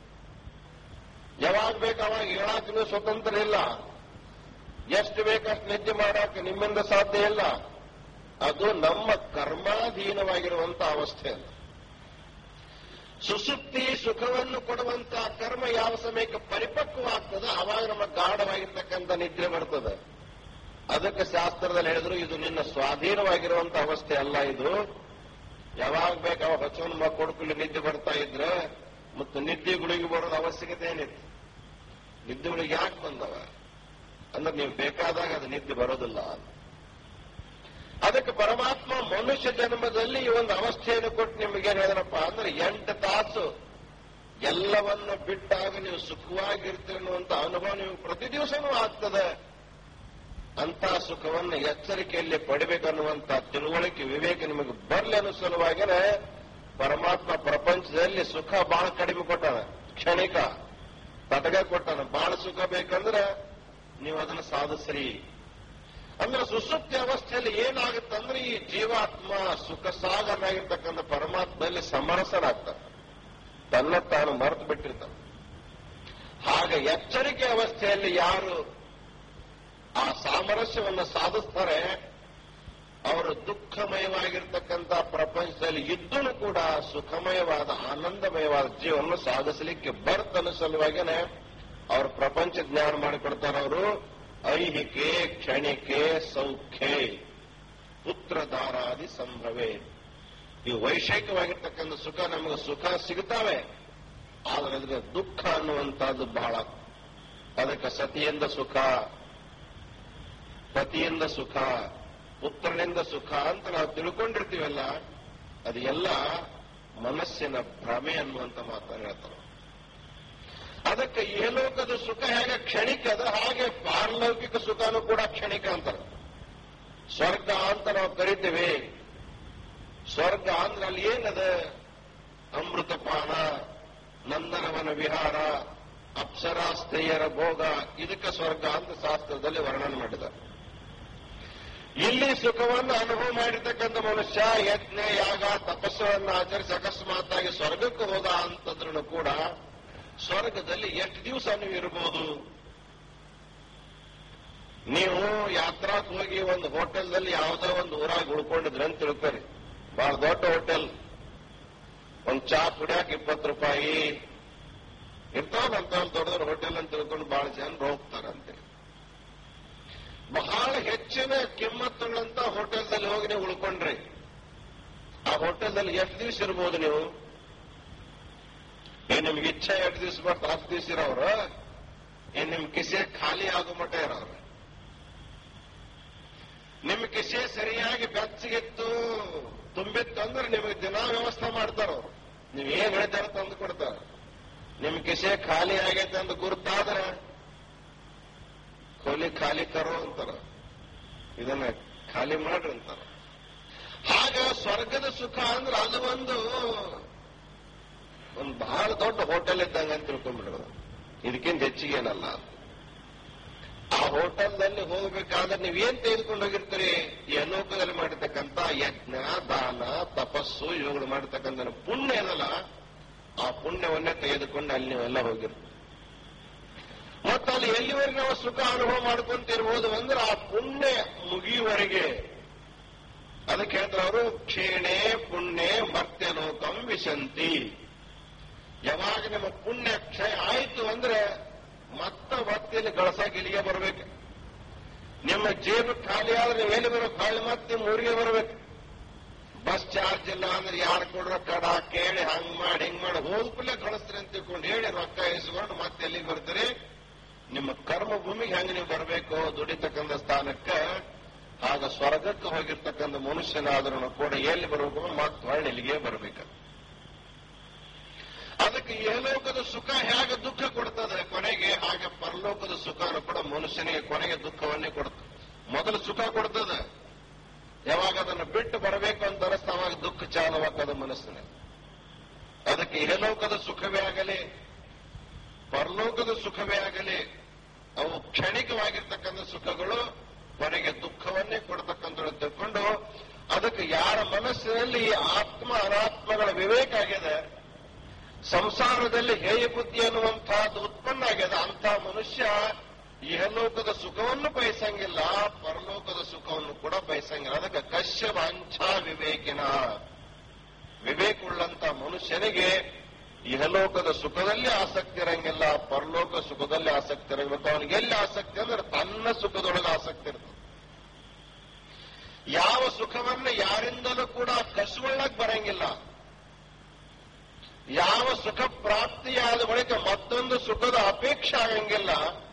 ಯಾವಾಗ ಬೇಕು ಅವಾಗ ಹೇಳಕ್ ನೀವು ಸ್ವತಂತ್ರ ಇಲ್ಲ ಎಷ್ಟು ಬೇಕಷ್ಟು ನಿದ್ದೆ ಮಾಡಕ್ ನಿಮ್ಮಿಂದ ಸಾಧ್ಯ ಇಲ್ಲ ಅದು ನಮ್ಮ ಕರ್ಮಾಧೀನವಾಗಿರುವಂತ ಅವಸ್ಥೆ ಅದು ಸುಸುಪ್ತಿ ಸುಖವನ್ನು ಕೊಡುವಂತ ಕರ್ಮ ಯಾವ ಸಮಯಕ್ಕೆ ಪರಿಪಕ್ವವಾಗ್ತದೆ ಅವಾಗ ನಮ್ಮ ಗಾಢವಾಗಿರ್ತಕ್ಕಂಥ ನಿದ್ರೆ ಬರ್ತದೆ ಅದಕ್ಕೆ ಶಾಸ್ತ್ರದಲ್ಲಿ ಹೇಳಿದ್ರು ಇದು ನಿನ್ನ ಸ್ವಾಧೀನವಾಗಿರುವಂತ ಅವಸ್ಥೆ ಅಲ್ಲ ಇದು ಯಾವಾಗ ಬೇಕು ಅವಾಗ ಹೊಚ್ಚವನ್ನ ಮಗ ಕೊಡ್ಕೊಳ್ಳಿ ನಿದ್ದೆ ಬರ್ತಾ ಇದ್ರೆ ಮತ್ತು ನಿದ್ದೆ ಗುಳಿಗೆ ಬರೋದು ಅವಶ್ಯಕತೆ ಏನಿತ್ತು ನಿದ್ದೆ ಗುಳಿಗೆ ಯಾಕೆ ಬಂದವ ಅಂದ್ರೆ ನೀವು ಬೇಕಾದಾಗ ಅದು ನಿದ್ದೆ ಬರೋದಿಲ್ಲ ಅಂತ ಅದಕ್ಕೆ ಪರಮಾತ್ಮ ಮನುಷ್ಯ ಜನ್ಮದಲ್ಲಿ ಈ ಒಂದು ಅವಸ್ಥೆಯನ್ನು ಕೊಟ್ಟು ನಿಮಗೆ ಏನ್ ಹೇಳಿದ್ರಪ್ಪ ಅಂದ್ರೆ ಎಂಟು ತಾಸು ಎಲ್ಲವನ್ನು ಬಿಟ್ಟಾಗ ನೀವು ಸುಖವಾಗಿರ್ತೀರಿ ಅನ್ನುವಂತ ಅನುಭವ ನೀವು ಪ್ರತಿ ದಿವಸನೂ ಆಗ್ತದೆ ಅಂತ ಸುಖವನ್ನು ಎಚ್ಚರಿಕೆಯಲ್ಲಿ ಪಡಿಬೇಕನ್ನುವಂತ ತಿಳುವಳಿಕೆ ವಿವೇಕ ನಿಮಗೆ ಬರ್ಲಿ ಅನ್ನೋ ಸಲುವಾಗಿನೇ ಪರಮಾತ್ಮ ಪ್ರಪಂಚದಲ್ಲಿ ಸುಖ ಬಹಳ ಕಡಿಮೆ ಕೊಟ್ಟಾನ ಕ್ಷಣಿಕ ತಟಗ ಕೊಟ್ಟಾನ ಬಹಳ ಸುಖ ಬೇಕಂದ್ರೆ ನೀವು ಅದನ್ನು ಸಾಧಿಸ್ರಿ ಅಂದ್ರೆ ಸುಸುಪ್ತಿ ಅವಸ್ಥೆಯಲ್ಲಿ ಏನಾಗುತ್ತಂದ್ರೆ ಈ ಜೀವಾತ್ಮ ಸುಖ ಸಾಗರನಾಗಿರ್ತಕ್ಕಂಥ ಪರಮಾತ್ಮದಲ್ಲಿ ಸಮರಸನಾಗ್ತಾನೆ ತನ್ನ ತಾನು ಮರೆತು ಬಿಟ್ಟಿರ್ತಾನೆ ಹಾಗೆ ಎಚ್ಚರಿಕೆ ಅವಸ್ಥೆಯಲ್ಲಿ ಯಾರು ಆ ಸಾಮರಸ್ಯವನ್ನು ಸಾಧಿಸ್ತಾರೆ ಅವರು ದುಃಖಮಯವಾಗಿರ್ತಕ್ಕಂಥ ಪ್ರಪಂಚದಲ್ಲಿ ಇದ್ದೂ ಕೂಡ ಸುಖಮಯವಾದ ಆನಂದಮಯವಾದ ಜೀವನವನ್ನು ಸಾಧಿಸಲಿಕ್ಕೆ ಬರ್ತನ ಸಲುವಾಗಿನೇ ಅವ್ರ ಪ್ರಪಂಚ ಜ್ಞಾನ ಮಾಡಿಕೊಡ್ತಾರೆ ಅವರು ಐಹಿಕೆ ಕ್ಷಣಿಕೆ ಸೌಖ್ಯ ಪುತ್ರಧಾರಾದಿ ಸಂಭವೇ ಈ ವೈಷಯಿಕವಾಗಿರ್ತಕ್ಕಂಥ ಸುಖ ನಮಗೆ ಸುಖ ಸಿಗುತ್ತವೆ ಆದರೆ ಅದಕ್ಕೆ ದುಃಖ ಅನ್ನುವಂಥದ್ದು ಬಹಳ ಅದಕ್ಕೆ ಸತಿಯಿಂದ ಸುಖ ಪತಿಯಿಂದ ಸುಖ ಪುತ್ರನಿಂದ ಸುಖ ಅಂತ ನಾವು ತಿಳ್ಕೊಂಡಿರ್ತೀವಲ್ಲ ಅದು ಎಲ್ಲ ಮನಸ್ಸಿನ ಭ್ರಮೆ ಅನ್ನುವಂತ ಮಾತನ್ನು ಹೇಳ್ತಾರೆ ಅದಕ್ಕೆ ಏಲೋಕದ ಸುಖ ಹೇಗೆ ಕ್ಷಣಿಕ ಅದ ಹಾಗೆ ಪಾರಲೌಕಿಕ ಸುಖನೂ ಕೂಡ ಕ್ಷಣಿಕ ಅಂತಾರೆ ಸ್ವರ್ಗ ಅಂತ ನಾವು ಕರಿತೇವೆ ಸ್ವರ್ಗ ಅಂದ್ರೆ ಅಲ್ಲಿ ಏನದ ಅಮೃತಪಾನ ನಂದನವನ ವಿಹಾರ ಅಪ್ಸರಾ ಸ್ತ್ರೀಯರ ಭೋಗ ಇದಕ್ಕೆ ಸ್ವರ್ಗ ಅಂತ ಶಾಸ್ತ್ರದಲ್ಲಿ ವರ್ಣನೆ ಮಾಡಿದ್ದಾರೆ ಇಲ್ಲಿ ಸುಖವನ್ನು ಅನುಭವ ಮಾಡಿರ್ತಕ್ಕಂಥ ಮನುಷ್ಯ ಯಜ್ಞ ಯಾಗ ತಪಸ್ಸನ್ನು ಆಚರಿಸಿ ಅಕಸ್ಮಾತ್ತಾಗಿ ಸ್ವರ್ಗಕ್ಕೆ ಹೋದ ಅಂತಂದ್ರೂ ಕೂಡ ಸ್ವರ್ಗದಲ್ಲಿ ಎಷ್ಟು ದಿವಸ ನೀವು ಇರಬಹುದು ನೀವು ಯಾತ್ರಾಕ್ ಹೋಗಿ ಒಂದು ಹೋಟೆಲ್ದಲ್ಲಿ ಯಾವುದೋ ಒಂದು ಊರಾಗ ಉಳ್ಕೊಂಡಿದ್ರೆ ಅಂತ ತಿಳ್ಕೊರಿ ಬಹಳ ದೊಡ್ಡ ಹೋಟೆಲ್ ಒಂದ್ ಚಾ ಕುಡಿಯಾಕ ಇಪ್ಪತ್ತು ರೂಪಾಯಿ ಇರ್ತಾವಂತ ದೊಡ್ಡ ದೊಡ್ಡ ಹೋಟೆಲ್ ಅಂತ ತಿಳ್ಕೊಂಡು ಬಹಳ ಜನರು ಹೋಗ್ತಾರಂತೆ ಬಹಳ ಹೆಚ್ಚಿನ ಕಿಮ್ಮತ್ತುಳ್ಳಂತ ಹೋಟೆಲ್ದಲ್ಲಿ ಹೋಗಿ ನೀವು ಉಳ್ಕೊಂಡ್ರಿ ಆ ಹೋಟೆಲ್ದಲ್ಲಿ ಎಷ್ಟು ದಿವಸ ಇರ್ಬೋದು ನೀವು ಏನ್ ನಿಮ್ಗೆ ಇಚ್ಛೆ ಎಷ್ಟು ದಿವಸ ಬರ್ತಾರೆ ಹತ್ತು ದಿವಸ ಇರೋರು ಏನ್ ನಿಮ್ ಕಿಸೆ ಖಾಲಿ ಆಗೋ ಮಟ್ಟ ಇರೋರು ನಿಮ್ ಕಿಸೆ ಸರಿಯಾಗಿ ಬೆಚ್ಚಗಿತ್ತು ತುಂಬಿತ್ತು ಅಂದ್ರೆ ನಿಮಗೆ ದಿನ ವ್ಯವಸ್ಥೆ ಮಾಡ್ತಾರ ಅವ್ರು ನೀವ್ ಏನ್ ಹೇಳ್ತಾರ ತಂದು ಕೊಡ್ತಾರ ನಿಮ್ ಕಿಸೆ ಖಾಲಿ ಆಗೈತೆ ಅಂತ ಗುರುತಾದ್ರೆ ಕೊಲಿ ಖಾಲಿ ಕರೋ ಅಂತಾರ ಇದನ್ನ ಖಾಲಿ ಮಾಡ್ರಿ ಅಂತಾರ ಆಗ ಸ್ವರ್ಗದ ಸುಖ ಅಂದ್ರೆ ಅದು ಒಂದು ಒಂದು ಬಹಳ ದೊಡ್ಡ ಹೋಟೆಲ್ ಇದ್ದಂಗ ಅಂತ ತಿಳ್ಕೊಂಡ್ಬಿಡೋದು ಇದಕ್ಕಿಂತ ಹೆಚ್ಚಿಗೆ ಏನಲ್ಲ ಆ ಹೋಟೆಲ್ನಲ್ಲಿ ಹೋಗ್ಬೇಕಾದ್ರೆ ನೀವೇನ್ ತೆಗೆದುಕೊಂಡು ಹೋಗಿರ್ತೀರಿ ಈ ಅಲೋಕದಲ್ಲಿ ಮಾಡಿರ್ತಕ್ಕಂಥ ಯಜ್ಞ ದಾನ ತಪಸ್ಸು ಇವುಗಳು ಮಾಡಿರ್ತಕ್ಕಂಥ ಪುಣ್ಯ ಏನಲ್ಲ ಆ ಪುಣ್ಯವನ್ನೇ ತೆಗೆದುಕೊಂಡು ಅಲ್ಲಿ ನೀವೆಲ್ಲ ಹೋಗಿರ್ತೀರಿ ಮತ್ತು ಅಲ್ಲಿ ಎಲ್ಲಿವರೆಗೆ ನಾವು ಸುಖ ಅನುಭವ ಮಾಡ್ಕೊಂತಿರ್ಬೋದು ಅಂದ್ರೆ ಆ ಪುಣ್ಯ ಮುಗಿಯುವರೆಗೆ ಅದಕ್ಕೆ ಹೇಳ್ತಾರೆ ಅವರು ಕ್ಷೀಣೆ ಪುಣ್ಯ ಮರ್ತ್ಯಲೋಕಂ ವಿಶಂತಿ ಯಾವಾಗ ನಿಮ್ಮ ಪುಣ್ಯ ಕ್ಷಯ ಆಯಿತು ಅಂದ್ರೆ ಮತ್ತ ಭಕ್ತಿಯಲ್ಲಿ ಗಳಸಾಗಿ ಇಲ್ಲಿಗೆ ಬರ್ಬೇಕು ನಿಮ್ಮ ಜೇಬು ಖಾಲಿ ಆದ್ರೆ ನೀವು ಎಲ್ಲಿ ಬರೋ ಖಾಲಿ ಮತ್ತೆ ನಿಮ್ಮ ಊರಿಗೆ ಬರಬೇಕು ಬಸ್ ಚಾರ್ಜ್ ಇಲ್ಲ ಅಂದ್ರೆ ಯಾರು ಕೊಡ್ರ ಕಡ ಕೇಳಿ ಹಂಗ್ ಮಾಡಿ ಹಿಂಗ್ ಮಾಡಿ ಹೋದ್ಕೂಲೆ ಕಳಿಸ್ತೀರಿ ಅಂತ ತಿಳ್ಕೊಂಡು ಹೇಳಿ ರೊಕ್ಕ ಇಸ್ಕೊಂಡು ಮತ್ತೆ ಎಲ್ಲಿಗೆ ಬರ್ತೀರಿ ನಿಮ್ಮ ಕರ್ಮ ಭೂಮಿಗೆ ಹೆಂಗ್ ನೀವು ಬರಬೇಕು ದುಡಿತಕ್ಕಂಥ ಸ್ಥಾನಕ್ಕೆ ಆಗ ಸ್ವರ್ಗಕ್ಕೆ ಹೋಗಿರ್ತಕ್ಕಂಥ ಮನುಷ್ಯನಾದ್ರೂ ಕೂಡ ಎಲ್ಲಿ ಬರಬೇಕು ಮತ್ತೆ ಹೊಳ್ಳಿ ಇಲ್ಲಿಗೆ ಬರಬೇಕು ಅದಕ್ಕೆ ಏಲೋಕದ ಸುಖ ಹೇಗೆ ದುಃಖ ಕೊಡ್ತದೆ ಕೊನೆಗೆ ಹಾಗೆ ಪರಲೋಕದ ಸುಖನು ಕೂಡ ಮನುಷ್ಯನಿಗೆ ಕೊನೆಗೆ ದುಃಖವನ್ನೇ ಕೊಡ್ತದೆ ಮೊದಲು ಸುಖ ಕೊಡ್ತದೆ ಯಾವಾಗ ಅದನ್ನು ಬಿಟ್ಟು ಬರಬೇಕು ಅಂತ ಅನಿಸ್ತಾ ಅವಾಗ ದುಃಖ ಚಾಲವಾಗ್ತದೆ ಮನಸ್ಸಿನಲ್ಲಿ ಅದಕ್ಕೆ ಇಹಲೋಕದ ಸುಖವೇ ಆಗಲಿ ಪರಲೋಕದ ಸುಖವೇ ಆಗಲಿ ಅವು ಕ್ಷಣಿಕವಾಗಿರ್ತಕ್ಕಂಥ ಸುಖಗಳು ಕೊನೆಗೆ ದುಃಖವನ್ನೇ ಕೊಡ್ತಕ್ಕಂಥ ತಿಳ್ಕೊಂಡು ಅದಕ್ಕೆ ಯಾರ ಮನಸ್ಸಿನಲ್ಲಿ ಈ ಆತ್ಮ ಅನಾತ್ಮಗಳ ವಿವೇಕ ಆಗಿದೆ ಸಂಸಾರದಲ್ಲಿ ಹೇಯ ಬುದ್ಧಿ ಅನ್ನುವಂತಹದ್ದು ಉತ್ಪನ್ನ ಆಗಿದೆ ಅಂತ ಮನುಷ್ಯ ಇಹಲೋಕದ ಸುಖವನ್ನು ಬಯಸಂಗಿಲ್ಲ ಪರಲೋಕದ ಸುಖವನ್ನು ಕೂಡ ಬಯಸಂಗಿಲ್ಲ ಅದಕ್ಕೆ ಕಶ್ಯ ವಾಂಛಾ ವಿವೇಕಿನ ವಿವೇಕವುಳ್ಳಂತ ಮನುಷ್ಯನಿಗೆ ಇಹಲೋಕದ ಸುಖದಲ್ಲಿ ಆಸಕ್ತಿ ಇರಂಗಿಲ್ಲ ಪರಲೋಕ ಸುಖದಲ್ಲಿ ಆಸಕ್ತಿ ಇರಬೇಕು ಅವನಿಗೆ ಎಲ್ಲಿ ಆಸಕ್ತಿ ಅಂದ್ರೆ ತನ್ನ ಸುಖದೊಳಗೆ ಆಸಕ್ತಿ ಇರ್ತದೆ ಯಾವ ಸುಖವನ್ನ ಯಾರಿಂದಲೂ ಕೂಡ ಕಸುವಳ್ಳಕ್ ಬರಂಗಿಲ್ಲ ಯಾವ ಸುಖ ಪ್ರಾಪ್ತಿಯಾದ ಬಳಿಕ ಮತ್ತೊಂದು ಸುಖದ ಅಪೇಕ್ಷೆ ಆಗಂಗಿಲ್ಲ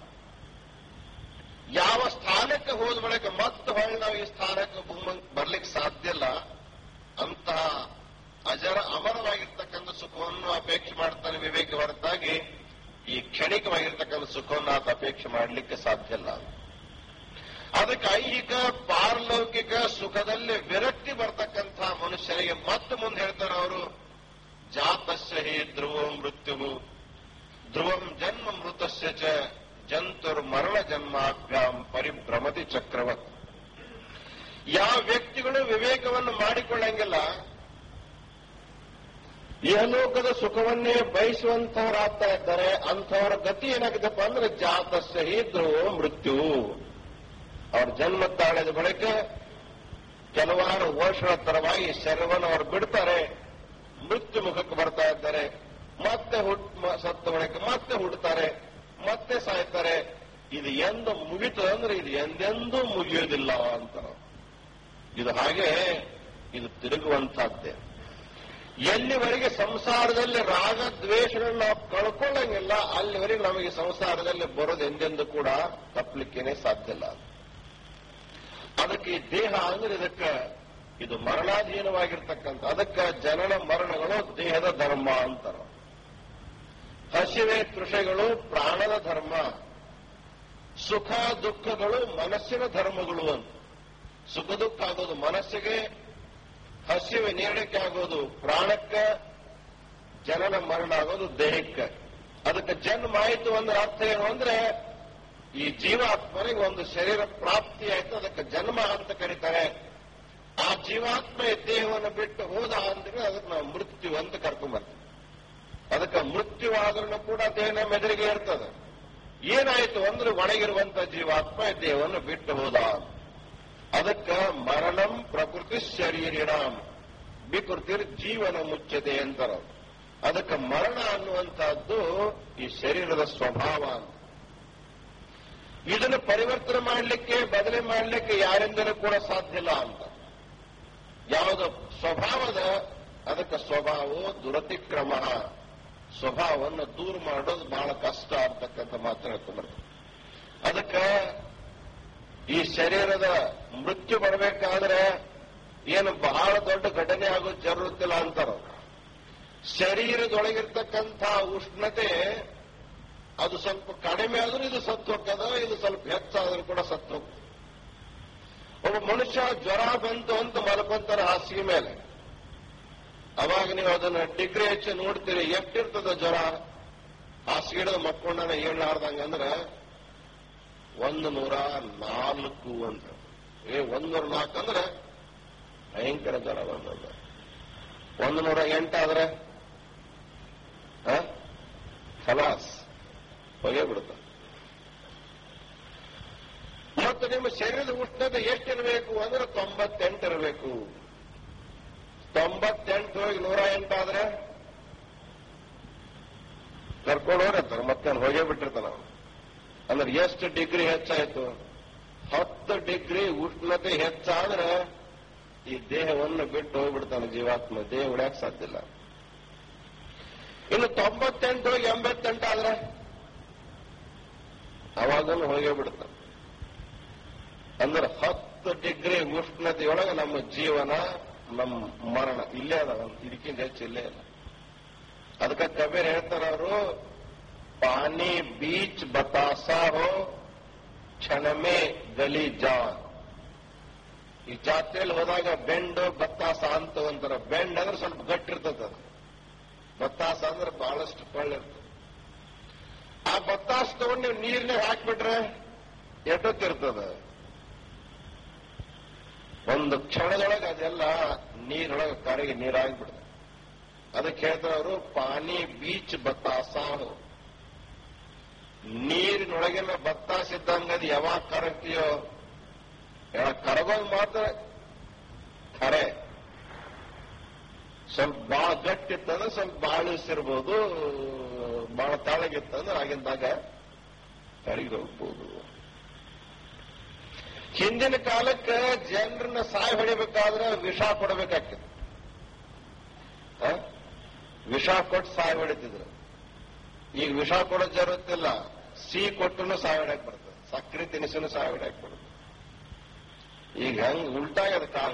ಯಾವ ಸ್ಥಾನಕ್ಕೆ ಹೋದ ಬಳಿಕ ಮತ್ತೆ ಹೊಳ್ಳಿ ನಾವು ಈ ಸ್ಥಾನಕ್ಕೆ ಭೂಮಿ ಬರ್ಲಿಕ್ಕೆ ಸಾಧ್ಯ ಇಲ್ಲ ಅಂತಹ ಅಜರ ಅಮರವಾಗಿರ್ತಕ್ಕಂಥ ಸುಖವನ್ನು ಅಪೇಕ್ಷೆ ಮಾಡ್ತಾನೆ ವಿವೇಕ ಹೊರತಾಗಿ ಈ ಕ್ಷಣಿಕವಾಗಿರ್ತಕ್ಕಂಥ ಸುಖವನ್ನು ಆತ ಅಪೇಕ್ಷೆ ಮಾಡಲಿಕ್ಕೆ ಸಾಧ್ಯ ಇಲ್ಲ ಅದಕ್ಕೆ ಐಹಿಕ ಪಾರಲೌಕಿಕ ಸುಖದಲ್ಲಿ ವಿರಕ್ತಿ ಬರ್ತಕ್ಕಂಥ ಮನುಷ್ಯನಿಗೆ ಮತ್ತೆ ಮುಂದೆ ಹೇಳ್ತಾರೆ ಅವರು ಜಾತಸ್ಯ ಹಿ ಧ್ರುವ ಮೃತ್ಯು ಧ್ರುವಂ ಜನ್ಮ ಮೃತಸ್ಯ ಚ ಜಂತುರ್ ಮರಣ ಜನ್ಮಾಭ್ಯಾಂ ಪರಿಭ್ರಮತಿ ಚಕ್ರವತ್ ಯಾವ ವ್ಯಕ್ತಿಗಳು ವಿವೇಕವನ್ನು ಮಾಡಿಕೊಳ್ಳಂಗಿಲ್ಲ ಇಹಲೋಕದ ಸುಖವನ್ನೇ ಬಯಸುವಂತಹರಾಗ್ತಾ ಇದ್ದಾರೆ ಅಂಥವರ ಗತಿ ಏನಾಗಿದೆಪ್ಪ ಅಂದ್ರೆ ಜಾತಸ್ಯ ಹಿ ಧ್ರುವ ಮೃತ್ಯು ಅವ್ರ ಜನ್ಮ ತಾಳಿದ ಬಳಿಕ ಕೆಲವಾರು ವರ್ಷಗಳ ತರವಾಗಿ ಶರೀರವನ್ನು ಅವರು ಬಿಡ್ತಾರೆ ಮೃತ್ಯು ಮುಖಕ್ಕೆ ಬರ್ತಾ ಇದ್ದಾರೆ ಮತ್ತೆ ಹುಟ್ ಮ- ಸತ್ತ ಬಳಿಕ ಮತ್ತೆ ಹುಡ್ತಾರೆ ಮತ್ತೆ ಸಾಯ್ತಾರೆ ಇದು ಎಂದು ಮುಗಿತು ಅಂದ್ರೆ ಇದು ಎಂದೆಂದೂ ಮುಗಿಯೋದಿಲ್ಲ ಅಂತ ಇದು ಹಾಗೆ ಇದು ತಿರುಗುವಂತಹದ್ದೇ ಎಲ್ಲಿವರೆಗೆ ಸಂಸಾರದಲ್ಲಿ ರಾಗ ದ್ವೇಷಗಳನ್ನ ನಾವು ಕಳ್ಕೊಳ್ಳಂಗಿಲ್ಲ ಅಲ್ಲಿವರೆಗೆ ನಮಗೆ ಸಂಸಾರದಲ್ಲಿ ಬರೋದು ಎಂದೆಂದು ಕೂಡ ತಪ್ಪಲಿಕ್ಕೇನೆ ಸಾಧ್ಯ ಇಲ್ಲ ಅದಕ್ಕೆ ಈ ದೇಹ ಅಂದ್ರೆ ಇದಕ್ಕೆ ಇದು ಮರಣಾಧೀನವಾಗಿರ್ತಕ್ಕಂಥ ಅದಕ್ಕೆ ಜನನ ಮರಣಗಳು ದೇಹದ ಧರ್ಮ ಅಂತಾರ ಹಸಿವೆ ಕೃಷಿಗಳು ಪ್ರಾಣದ ಧರ್ಮ ಸುಖ ದುಃಖಗಳು ಮನಸ್ಸಿನ ಧರ್ಮಗಳು ಅಂತ ಸುಖ ದುಃಖ ಆಗೋದು ಮನಸ್ಸಿಗೆ ಹಸಿವೆ ನೀಡಕ್ಕೆ ಆಗೋದು ಪ್ರಾಣಕ್ಕೆ ಜನನ ಮರಣ ಆಗೋದು ದೇಹಕ್ಕೆ ಅದಕ್ಕೆ ಜನ್ಮ ಆಯಿತು ಅಂದ್ರೆ ಅರ್ಥ ಏನು ಅಂದ್ರೆ ಈ ಜೀವಾತ್ಮನಿಗೆ ಒಂದು ಶರೀರ ಪ್ರಾಪ್ತಿ ಆಯ್ತು ಅದಕ್ಕೆ ಜನ್ಮ ಅಂತ ಕರೀತಾರೆ ಆ ಜೀವಾತ್ಮ ಈ ದೇಹವನ್ನು ಬಿಟ್ಟು ಹೋದ ಅಂದ್ರೆ ಅದಕ್ಕೆ ನಾವು ಮೃತ್ಯು ಅಂತ ಕರ್ಕೊಂಡ್ಬರ್ತೀವಿ ಅದಕ್ಕೆ ಮೃತ್ಯುವಾದ್ರೂ ಕೂಡ ದೇಹ ನಮ್ಮ ಎದುರಿಗೆ ಇರ್ತದೆ ಏನಾಯ್ತು ಅಂದ್ರೆ ಒಳಗಿರುವಂತ ಜೀವಾತ್ಮ ಈ ದೇಹವನ್ನು ಬಿಟ್ಟು ಹೋದ ಅದಕ್ಕೆ ಮರಣಂ ಪ್ರಕೃತಿ ಶರೀರಿಣಾಂ ವಿಕೃತಿರ್ ಜೀವನ ಮುಚ್ಚತೆ ಅಂತಾರ ಅದಕ್ಕೆ ಮರಣ ಅನ್ನುವಂತಹದ್ದು ಈ ಶರೀರದ ಸ್ವಭಾವ ಅಂತ ಇದನ್ನು ಪರಿವರ್ತನೆ ಮಾಡಲಿಕ್ಕೆ ಬದಲಿ ಮಾಡಲಿಕ್ಕೆ ಯಾರಿಂದಲೂ ಕೂಡ ಸಾಧ್ಯ ಇಲ್ಲ ಅಂತ ಯಾವುದು ಸ್ವಭಾವದ ಅದಕ್ಕೆ ಸ್ವಭಾವವು ದುರತಿಕ್ರಮ ಸ್ವಭಾವವನ್ನು ದೂರ ಮಾಡೋದು ಬಹಳ ಕಷ್ಟ ಅಂತಕ್ಕಂಥ ಮಾತು ಹೇಳ್ಕೊಂಡ್ಬರ್ತದೆ ಅದಕ್ಕೆ ಈ ಶರೀರದ ಮೃತ್ಯು ಬರಬೇಕಾದ್ರೆ ಏನು ಬಹಳ ದೊಡ್ಡ ಘಟನೆ ಆಗೋದು ಜರುತ್ತಿಲ್ಲ ಅಂತಾರ ಶರೀರದೊಳಗಿರ್ತಕ್ಕಂಥ ಉಷ್ಣತೆ ಅದು ಸ್ವಲ್ಪ ಕಡಿಮೆ ಆದ್ರೂ ಇದು ಸತ್ತು ಹೋಗ್ತದ ಇದು ಸ್ವಲ್ಪ ಹೆಚ್ಚಾದ್ರೂ ಕೂಡ ಸತ್ತು ಹೋಗ್ತದೆ ಒಬ್ಬ ಮನುಷ್ಯ ಜ್ವರ ಬಂತು ಅಂತ ಮಲ್ಕೊಂತಾರ ಹಾಸಿಗೆ ಮೇಲೆ ಅವಾಗ ನೀವು ಅದನ್ನ ಡಿಗ್ರಿ ಹೆಚ್ಚು ನೋಡ್ತೀರಿ ಎಷ್ಟಿರ್ತದ ಜ್ವರ ಹಾಸಿಗೆ ಹಿಡಿದು ಮಕ್ಕೊಂಡನ ಏಳ್ಲಾರ್ದಂಗ ಅಂದ್ರ ಒಂದು ನೂರ ನಾಲ್ಕು ಅಂತ ಏ ಒಂದು ನೂರ ನಾಲ್ಕು ಅಂದ್ರೆ ಭಯಂಕರ ಜ್ವರ ಬಂದದ ಒಂದು ನೂರ ಎಂಟಾದ್ರೆ ಹ? ಖಲಾಸ್ ಹೊಗೆ ಬಿಡುತ್ತ ಮತ್ತು ನಿಮ್ಮ ಶರೀರದ ಉಷ್ಣತೆ ಎಷ್ಟಿರಬೇಕು ಅಂದ್ರೆ ತೊಂಬತ್ತೆಂಟು ಇರಬೇಕು ತೊಂಬತ್ತೆಂಟು ಹೋಗಿ ನೂರ ಎಂಟಾದ್ರೆ ಕರ್ಕೊಂಡು ಹೋಗಿರ್ತಾನೆ ಮತ್ತೆ ಹೋಗೇ ಬಿಟ್ಟಿರ್ತಾನ ಅವನು ಅಂದ್ರೆ ಎಷ್ಟು ಡಿಗ್ರಿ ಹೆಚ್ಚಾಯ್ತು ಹತ್ತು ಡಿಗ್ರಿ ಉಷ್ಣತೆ ಹೆಚ್ಚಾದ್ರೆ ಈ ದೇಹವನ್ನು ಬಿಟ್ಟು ಹೋಗ್ಬಿಡ್ತಾನೆ ಜೀವಾತ್ಮ ದೇಹ ಉಳಿಯಕ್ ಸಾಧ್ಯ ಇಲ್ಲ ಇನ್ನು ತೊಂಬತ್ತೆಂಟು ಎಂಬತ್ತೆಂಟು ಆದ್ರೆ ಅವಾಗನು ಹೋಗೇ ಬಿಡ್ತಾನೆ ಅಂದ್ರೆ ಹತ್ತು ಡಿಗ್ರಿ ಉಷ್ಣತೆಯೊಳಗೆ ನಮ್ಮ ಜೀವನ ನಮ್ಮ ಮರಣ ಇಲ್ಲೇ ಅದ ಇದಕ್ಕಿಂತ ಹೆಚ್ಚು ಇಲ್ಲೇ ಇಲ್ಲ ಅದಕ್ಕೆ ಕಬೀರ್ ಹೇಳ್ತಾರ ಅವರು ಪಾನಿ ಬೀಚ್ ಬತಾಸಾ ಹೋ ಕ್ಷಣಮೇ ಗಲಿ ಜಾನ್ ಈ ಜಾತ್ರೆಯಲ್ಲಿ ಹೋದಾಗ ಬೆಂಡು ಬತ್ತಾಸ ಅಂತ ಅಂತಾರ ಬೆಂಡ್ ಅಂದ್ರೆ ಸ್ವಲ್ಪ ಗಟ್ಟಿರ್ತದ ಅದು ಬತ್ತಾಸ ಅಂದ್ರೆ ಬಹಳಷ್ಟು ಕೊಳ್ಳಿರ್ತದೆ ಆ ಬತ್ತಾಸ ತಗೊಂಡು ನೀವು ನೀರ್ನಾಗ ಹಾಕ್ಬಿಟ್ರೆ ಎಷ್ಟೊತ್ತಿರ್ತದ ಒಂದು ಕ್ಷಣದೊಳಗೆ ಅದೆಲ್ಲ ನೀರೊಳಗೆ ಕರಗಿ ನೀರಾಗ್ಬಿಡ್ತದೆ ಅದಕ್ಕೆ ಹೇಳ್ತಾರೆ ಅವರು ಪಾನಿ ಬೀಚ್ ಬತ್ತಾಸಾನು ನೀರಿನೊಳಗಿನ ಬತ್ತಾಸ ಇದ್ದಂಗ ಅದು ಯಾವಾಗ ಕರಗ್ತೀಯೋ ಯಾವಾಗ ಕರಗೋದು ಮಾತ್ರ ಖರೆ ಸ್ವಲ್ಪ ಬಾಳ ಗಟ್ಟಿತ್ತಂದ್ರೆ ಸ್ವಲ್ಪ ಬಾಳ ಇರ್ಬೋದು ಬಾಳ ತಾಳಗಿತ್ತಂದ್ರೆ ಆಗಿದ್ದಾಗ ಕರಗಿ ಹೋಗ್ಬೋದು ಹಿಂದಿನ ಕಾಲಕ್ಕೆ ಜನರನ್ನ ಸಾಯ್ ಹೊಡಿಬೇಕಾದ್ರೆ ವಿಷ ಕೊಡಬೇಕಾಗ್ತದೆ ಆ? ವಿಷ ಕೊಟ್ಟು ಸಾಯ್ ಹೊಡಿತಿದ್ರು ಈಗ ವಿಷ ಕೊಡೋ ಜರುತ್ತಿಲ್ಲ ಸಿಹಿ ಕೊಟ್ಟು ಸಾಯ್ ಹೊಡ್ಯಾಕ್ ಬರ್ತದೆ ಸಕ್ಕರೆ ತಿನಿಸನು ಸಾಯ್ ಹೊಡ್ಯಾಕ್ ಬರ್ತದೆ ಈಗ ಹೆಂಗ್ ಉಲ್ಟಾಗ್ಯದ ಕಾಲ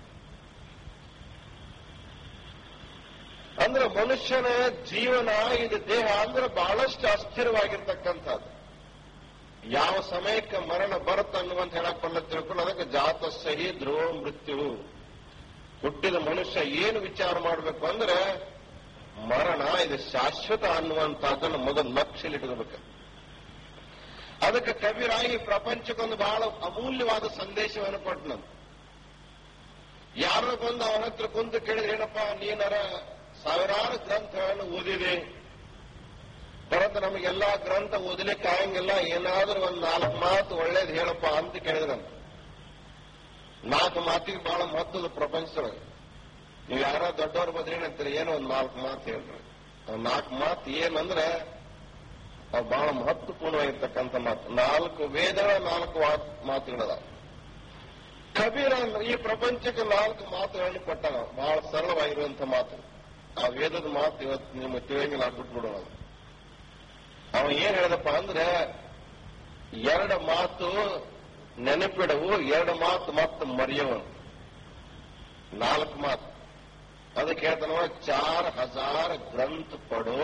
ಅಂದ್ರೆ ಮನುಷ್ಯನ ಜೀವನ ಇದು ದೇಹ ಅಂದ್ರೆ ಬಹಳಷ್ಟು ಅಸ್ಥಿರವಾಗಿರ್ತಕ್ಕಂಥದ್ದು ಯಾವ ಸಮಯಕ್ಕೆ ಮರಣ ಬರುತ್ತೆ ಅನ್ನುವಂತ ಹೇಳಕ್ ಬರಲ್ಲ ತಿಳ್ಕೊಂಡು ಅದಕ್ಕೆ ಜಾತ ಸಹಿ ಧ್ರುವ ಮೃತ್ಯು ಹುಟ್ಟಿದ ಮನುಷ್ಯ ಏನು ವಿಚಾರ ಮಾಡಬೇಕು ಅಂದ್ರೆ ಮರಣ ಇದು ಶಾಶ್ವತ ಅನ್ನುವಂತಹದ್ದನ್ನು ಮೊದಲು ಲಕ್ಷ್ಯಲಿಟ್ಕೋಬೇಕು ಅದಕ್ಕೆ ಕವಿರಾಗಿ ಪ್ರಪಂಚಕ್ಕೊಂದು ಬಹಳ ಅಮೂಲ್ಯವಾದ ಸಂದೇಶವನ್ನು ಕೊಟ್ಟನಂತ ಯಾರೋ ಬಂದು ಅವನ ಹತ್ರ ಕುಂತು ಕೇಳಿದ್ರೆ ಏನಪ್ಪ ನೀನರ ಸಾವಿರಾರು ಗ್ರಂಥಗಳನ್ನು ಓದಿದೆ ಪರಂತು ನಮಗೆಲ್ಲಾ ಗ್ರಂಥ ಓದಲಿಕ್ಕೆ ಆಗಂಗಿಲ್ಲ ಏನಾದ್ರೂ ಒಂದ್ ನಾಲ್ಕು ಮಾತು ಒಳ್ಳೇದು ಹೇಳಪ್ಪ ಅಂತ ಕೇಳಿದ್ರಂತ ನಾಲ್ಕು ಮಾತಿಗೆ ಬಹಳ ಮಹತ್ವದ ಪ್ರಪಂಚದೊಳಗೆ ನೀವು ಯಾರ ದೊಡ್ಡವ್ರ ಬದ್ರಿ ಏನಂತೀರಿ ಏನೋ ಒಂದ್ ನಾಲ್ಕು ಮಾತು ಹೇಳ್ರಿ ಆ ನಾಲ್ಕು ಮಾತು ಏನಂದ್ರೆ ಅವು ಬಹಳ ಮಹತ್ವಪೂರ್ಣವಾಗಿರ್ತಕ್ಕಂಥ ಮಾತು ನಾಲ್ಕು ವೇದಗಳ ನಾಲ್ಕು ವಾತ್- ಮಾತುಗಳದ ಕಬೀರ ಈ ಪ್ರಪಂಚಕ್ಕೆ ನಾಲ್ಕು ಮಾತುಗಳನ್ನು ಕೊಟ್ಟಾಗ ಬಹಳ ಸರಳವಾಗಿರುವಂತ ಮಾತು ಆ ವೇದದ ಮಾತು ಇವತ್ತು ನಿಮಗೆ ತಿಳಿಯಂಗಿಲ್ಲ ಬಿಟ್ಬಿಡೋಣ ಅವ ಏನ್ ಹೇಳ್ದಪ್ಪ ಅಂದ್ರೆ ಎರಡು ಮಾತು ನೆನಪಿಡವು ಎರಡು ಮಾತು ಮತ್ತೆ ಮರೆಯವು ನಾಲ್ಕು ಮಾತು ಅದಕ್ಕೆ ಹೇಳ್ತಾನವ ಚಾರ್ ಹಜಾರ್ ಗ್ರಂಥ ಪಡೋ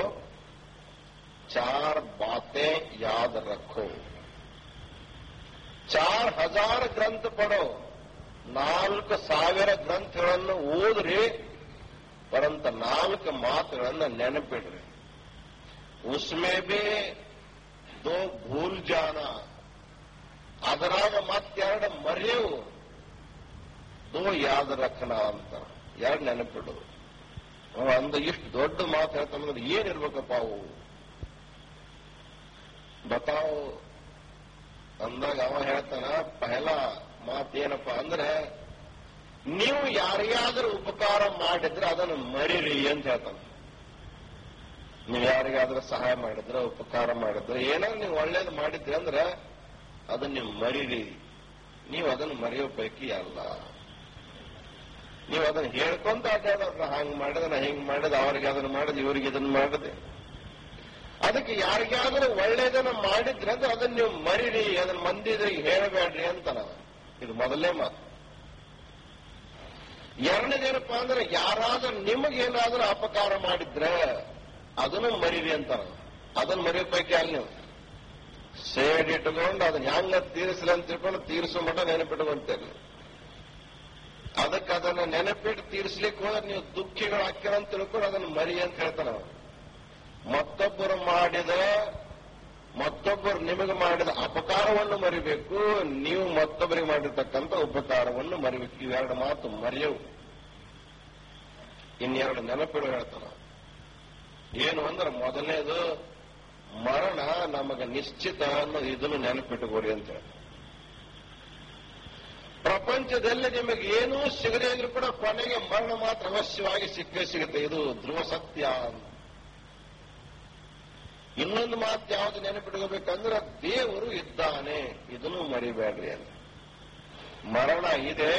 ಚಾರ್ ಬಾತೆ ಯಾದ್ ರಖೋ ಚಾರ್ ಹಜಾರ್ ಗ್ರಂಥ ಪಡೋ ನಾಲ್ಕು ಸಾವಿರ ಗ್ರಂಥಗಳನ್ನು ಓದ್ರಿ ಪರಂತ ನಾಲ್ಕು ಮಾತುಗಳನ್ನ ನೆನಪಿಡ್ರಿ ಉಸ್ಮೇ ಬಿ ದೋ ಭೂಲ್ ಜಾನ ಅದರಾಗ ಮತ್ತೆರಡು ಮರೆಯವು ದೋ ಯಾದ ರಖನ ಅಂತ ಎರಡು ನೆನಪಿಡು ಅವ ಅಂದ ಇಷ್ಟು ದೊಡ್ಡ ಮಾತು ಹೇಳ್ತಾನಂದ್ರೆ ಏನಿರ್ಬೇಕಪ್ಪ ಅವು ಬತಾವ್ ಅಂದಾಗ ಅವ ಹೇಳ್ತಾನ ಪಹಲ ಮಾತೇನಪ್ಪ ಅಂದ್ರೆ ನೀವು ಯಾರಿಗಾದ್ರೂ ಉಪಕಾರ ಮಾಡಿದ್ರೆ ಅದನ್ನು ಮರಿರಿ ಅಂತ ಹೇಳ್ತಾನ ನೀವು ಯಾರಿಗಾದ್ರೂ ಸಹಾಯ ಮಾಡಿದ್ರೆ ಉಪಕಾರ ಮಾಡಿದ್ರೆ ಏನಾದ್ರು ನೀವು ಒಳ್ಳೇದು ಮಾಡಿದ್ರಿ ಅಂದ್ರೆ ಅದನ್ನ ನೀವು ಮರಿರಿ ನೀವು ಅದನ್ನು ಮರೆಯೋ ಪೈಕಿ ಅಲ್ಲ ನೀವು ಅದನ್ನ ಹೇಳ್ಕೊಂತ ಅಡ್ಡಾಡೋರು ಹಂಗ್ ಮಾಡಿದ ನಾ ಹಿಂಗ್ ಮಾಡಿದ ಅವ್ರಿಗೆ ಅದನ್ನ ಮಾಡಿದ ಇವ್ರಿಗೆ ಇದನ್ನ ಮಾಡಿದೆ ಅದಕ್ಕೆ ಯಾರಿಗಾದ್ರೂ ಒಳ್ಳೇದನ್ನ ಮಾಡಿದ್ರೆ ಅಂದ್ರೆ ಅದನ್ನ ನೀವು ಮರಿರಿ ಅದನ್ನ ಮಂದಿದ್ರಿಗೆ ಹೇಳಬೇಡ್ರಿ ಅಂತ ನಾವು ಇದು ಮೊದಲನೇ ಮಾತು ಎರಡನೇದೇನಪ್ಪ ಅಂದ್ರೆ ಯಾರಾದ್ರೂ ನಿಮಗೇನಾದ್ರೂ ಅಪಕಾರ ಮಾಡಿದ್ರೆ ಅದನ್ನು ಮರಿರಿ ಅಂತ ಅದನ್ನ ಮರೆಯೋ ಪೈಕಿ ಅಲ್ಲಿ ನೀವು ಸೇಡ್ ಇಟ್ಕೊಂಡು ಅದನ್ನ ಹೆಂಗ ತೀರಿಸಲಿ ಅಂತ ತಿಳ್ಕೊಂಡು ತೀರಿಸೋ ಮಟ್ಟ ನೆನಪಿಟ್ಕೊಂತೇನೆ ಅದಕ್ಕೆ ಅದನ್ನ ನೆನಪಿಟ್ಟು ತೀರಿಸ್ಲಿಕ್ಕೆ ಹೋದ್ರೆ ನೀವು ದುಃಖಿಗಳು ಹಾಕ್ಯಾರ ಅಂತ ತಿಳ್ಕೊಂಡು ಅದನ್ನ ಮರಿ ಅಂತ ಹೇಳ್ತಾನೆ ಅವ್ನು. ಮತ್ತೊಬ್ಬರು ಮಾಡಿದ ಮತ್ತೊಬ್ಬರು ನಿಮಗೆ ಮಾಡಿದ ಅಪಕಾರವನ್ನು ಮರಿಬೇಕು ನೀವು ಮತ್ತೊಬ್ಬರಿಗೆ ಮಾಡಿರ್ತಕ್ಕಂಥ ಉಪಕಾರವನ್ನು ಮರಿಬೇಕು ಇವೆರಡು ಮಾತು ಮರೆಯವು ಇನ್ನೆರಡು ನೆನಪಿಡು ಹೇಳ್ತಾನ ಏನು ಅಂದ್ರೆ ಮೊದಲನೇದು ಮರಣ ನಮಗೆ ನಿಶ್ಚಿತ ಅನ್ನೋದು ಇದನ್ನು ನೆನಪಿಟ್ಟುಕೋರಿ ಅಂತ ಹೇಳಿ ಪ್ರಪಂಚದಲ್ಲಿ ನಿಮಗೆ ಏನೂ ಸಿಗದೇ ಇದ್ರೂ ಕೂಡ ಕೊನೆಗೆ ಮರಣ ಮಾತ್ರ ಅವಶ್ಯವಾಗಿ ಸಿಕ್ಕೇ ಸಿಗುತ್ತೆ ಇದು ಧ್ರುವ ಸತ್ಯ ಅಂತ ಇನ್ನೊಂದು ಮಾತು ಯಾವುದು ನೆನಪಿಟ್ಕೋಬೇಕಂದ್ರೆ ದೇವರು ಇದ್ದಾನೆ ಇದನ್ನು ಮರಿಬೇಡ್ರಿ ಅಂತ ಮರಣ ಇದೆ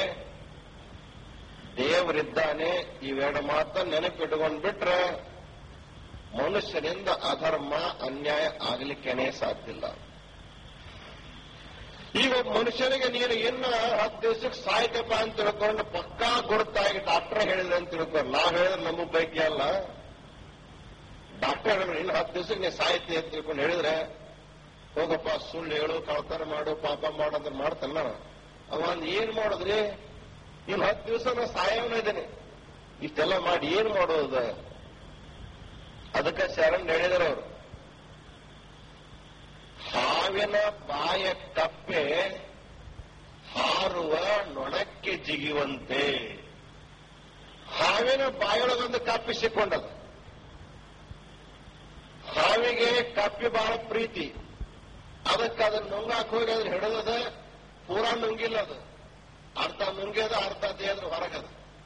ದೇವರಿದ್ದಾನೆ ಇವೆರಡು ಮಾತ ನೆನಪಿಟ್ಕೊಂಡ್ ಬಿಟ್ರೆ ಮನುಷ್ಯನಿಂದ ಅಧರ್ಮ ಅನ್ಯಾಯ ಆಗ್ಲಿಕ್ಕೇನೆ ಸಾಧ್ಯ ಇಲ್ಲ ಈಗ ಒಬ್ಬ ಮನುಷ್ಯನಿಗೆ ನೀನು ಇನ್ನ ಹತ್ತು ದಿವಸಕ್ಕೆ ಸಾಯ್ತಪ್ಪ ಅಂತ ತಿಳ್ಕೊಂಡು ಪಕ್ಕಾ ಗುರುತಾಗಿ ಡಾಕ್ಟರ್ ಹೇಳಿದ್ರೆ ಅಂತ ತಿಳ್ಕೊಂಡು ನಾವ್ ಹೇಳಿದ್ರೆ ನಮ್ಮ ಬಗ್ಗೆ ಅಲ್ಲ ಡಾಕ್ಟರ್ ಹೇಳಿದ್ರು ಇನ್ನು ಹತ್ತು ದಿವಸಕ್ಕೆ ನೀ ಸಾಯ್ತಿ ಅಂತ ತಿಳ್ಕೊಂಡು ಹೇಳಿದ್ರೆ ಹೋಗಪ್ಪ ಸುಳ್ಳು ಹೇಳು ಕಳ್ತನ ಮಾಡು ಪಾಪ ಮಾಡು ಅಂದ್ರೆ ಮಾಡ್ತಾನ ಅವ ಅಂದ್ ಏನ್ ಮಾಡೋದ್ರಿ ಇನ್ನು ಹತ್ತು ದಿವಸ ನಾ ಸಾಯವನ ಇದ್ದೇನೆ ಇಷ್ಟೆಲ್ಲ ಮಾಡಿ ಏನ್ ಮಾಡೋದು ಅದಕ್ಕೆ ಶರಣ್ ಹೇಳಿದ್ರು ಅವರು ಹಾವಿನ ಬಾಯ ಕಪ್ಪೆ ಹಾರುವ ನೊಣಕ್ಕೆ ಜಿಗಿಯುವಂತೆ ಹಾವಿನ ಬಾಯೊಳಗೊಂದು ಕಪ್ಪೆ ಸಿಕ್ಕೊಂಡದ ಹಾವಿಗೆ ಕಪ್ಪಿ ಬಹಳ ಪ್ರೀತಿ ಅದಕ್ಕೆ ಅದನ್ನ ನುಂಗಾಕ್ ಹೋಗಿ ಅದ್ರ ಹಿಡಿದದ ಪೂರಾ ನುಂಗಿಲ್ಲ ಅದು ಅರ್ಧ ನುಂಗ್ಯದ ಅರ್ಧ ದೇಹದ್ರ ಹೊರಗದ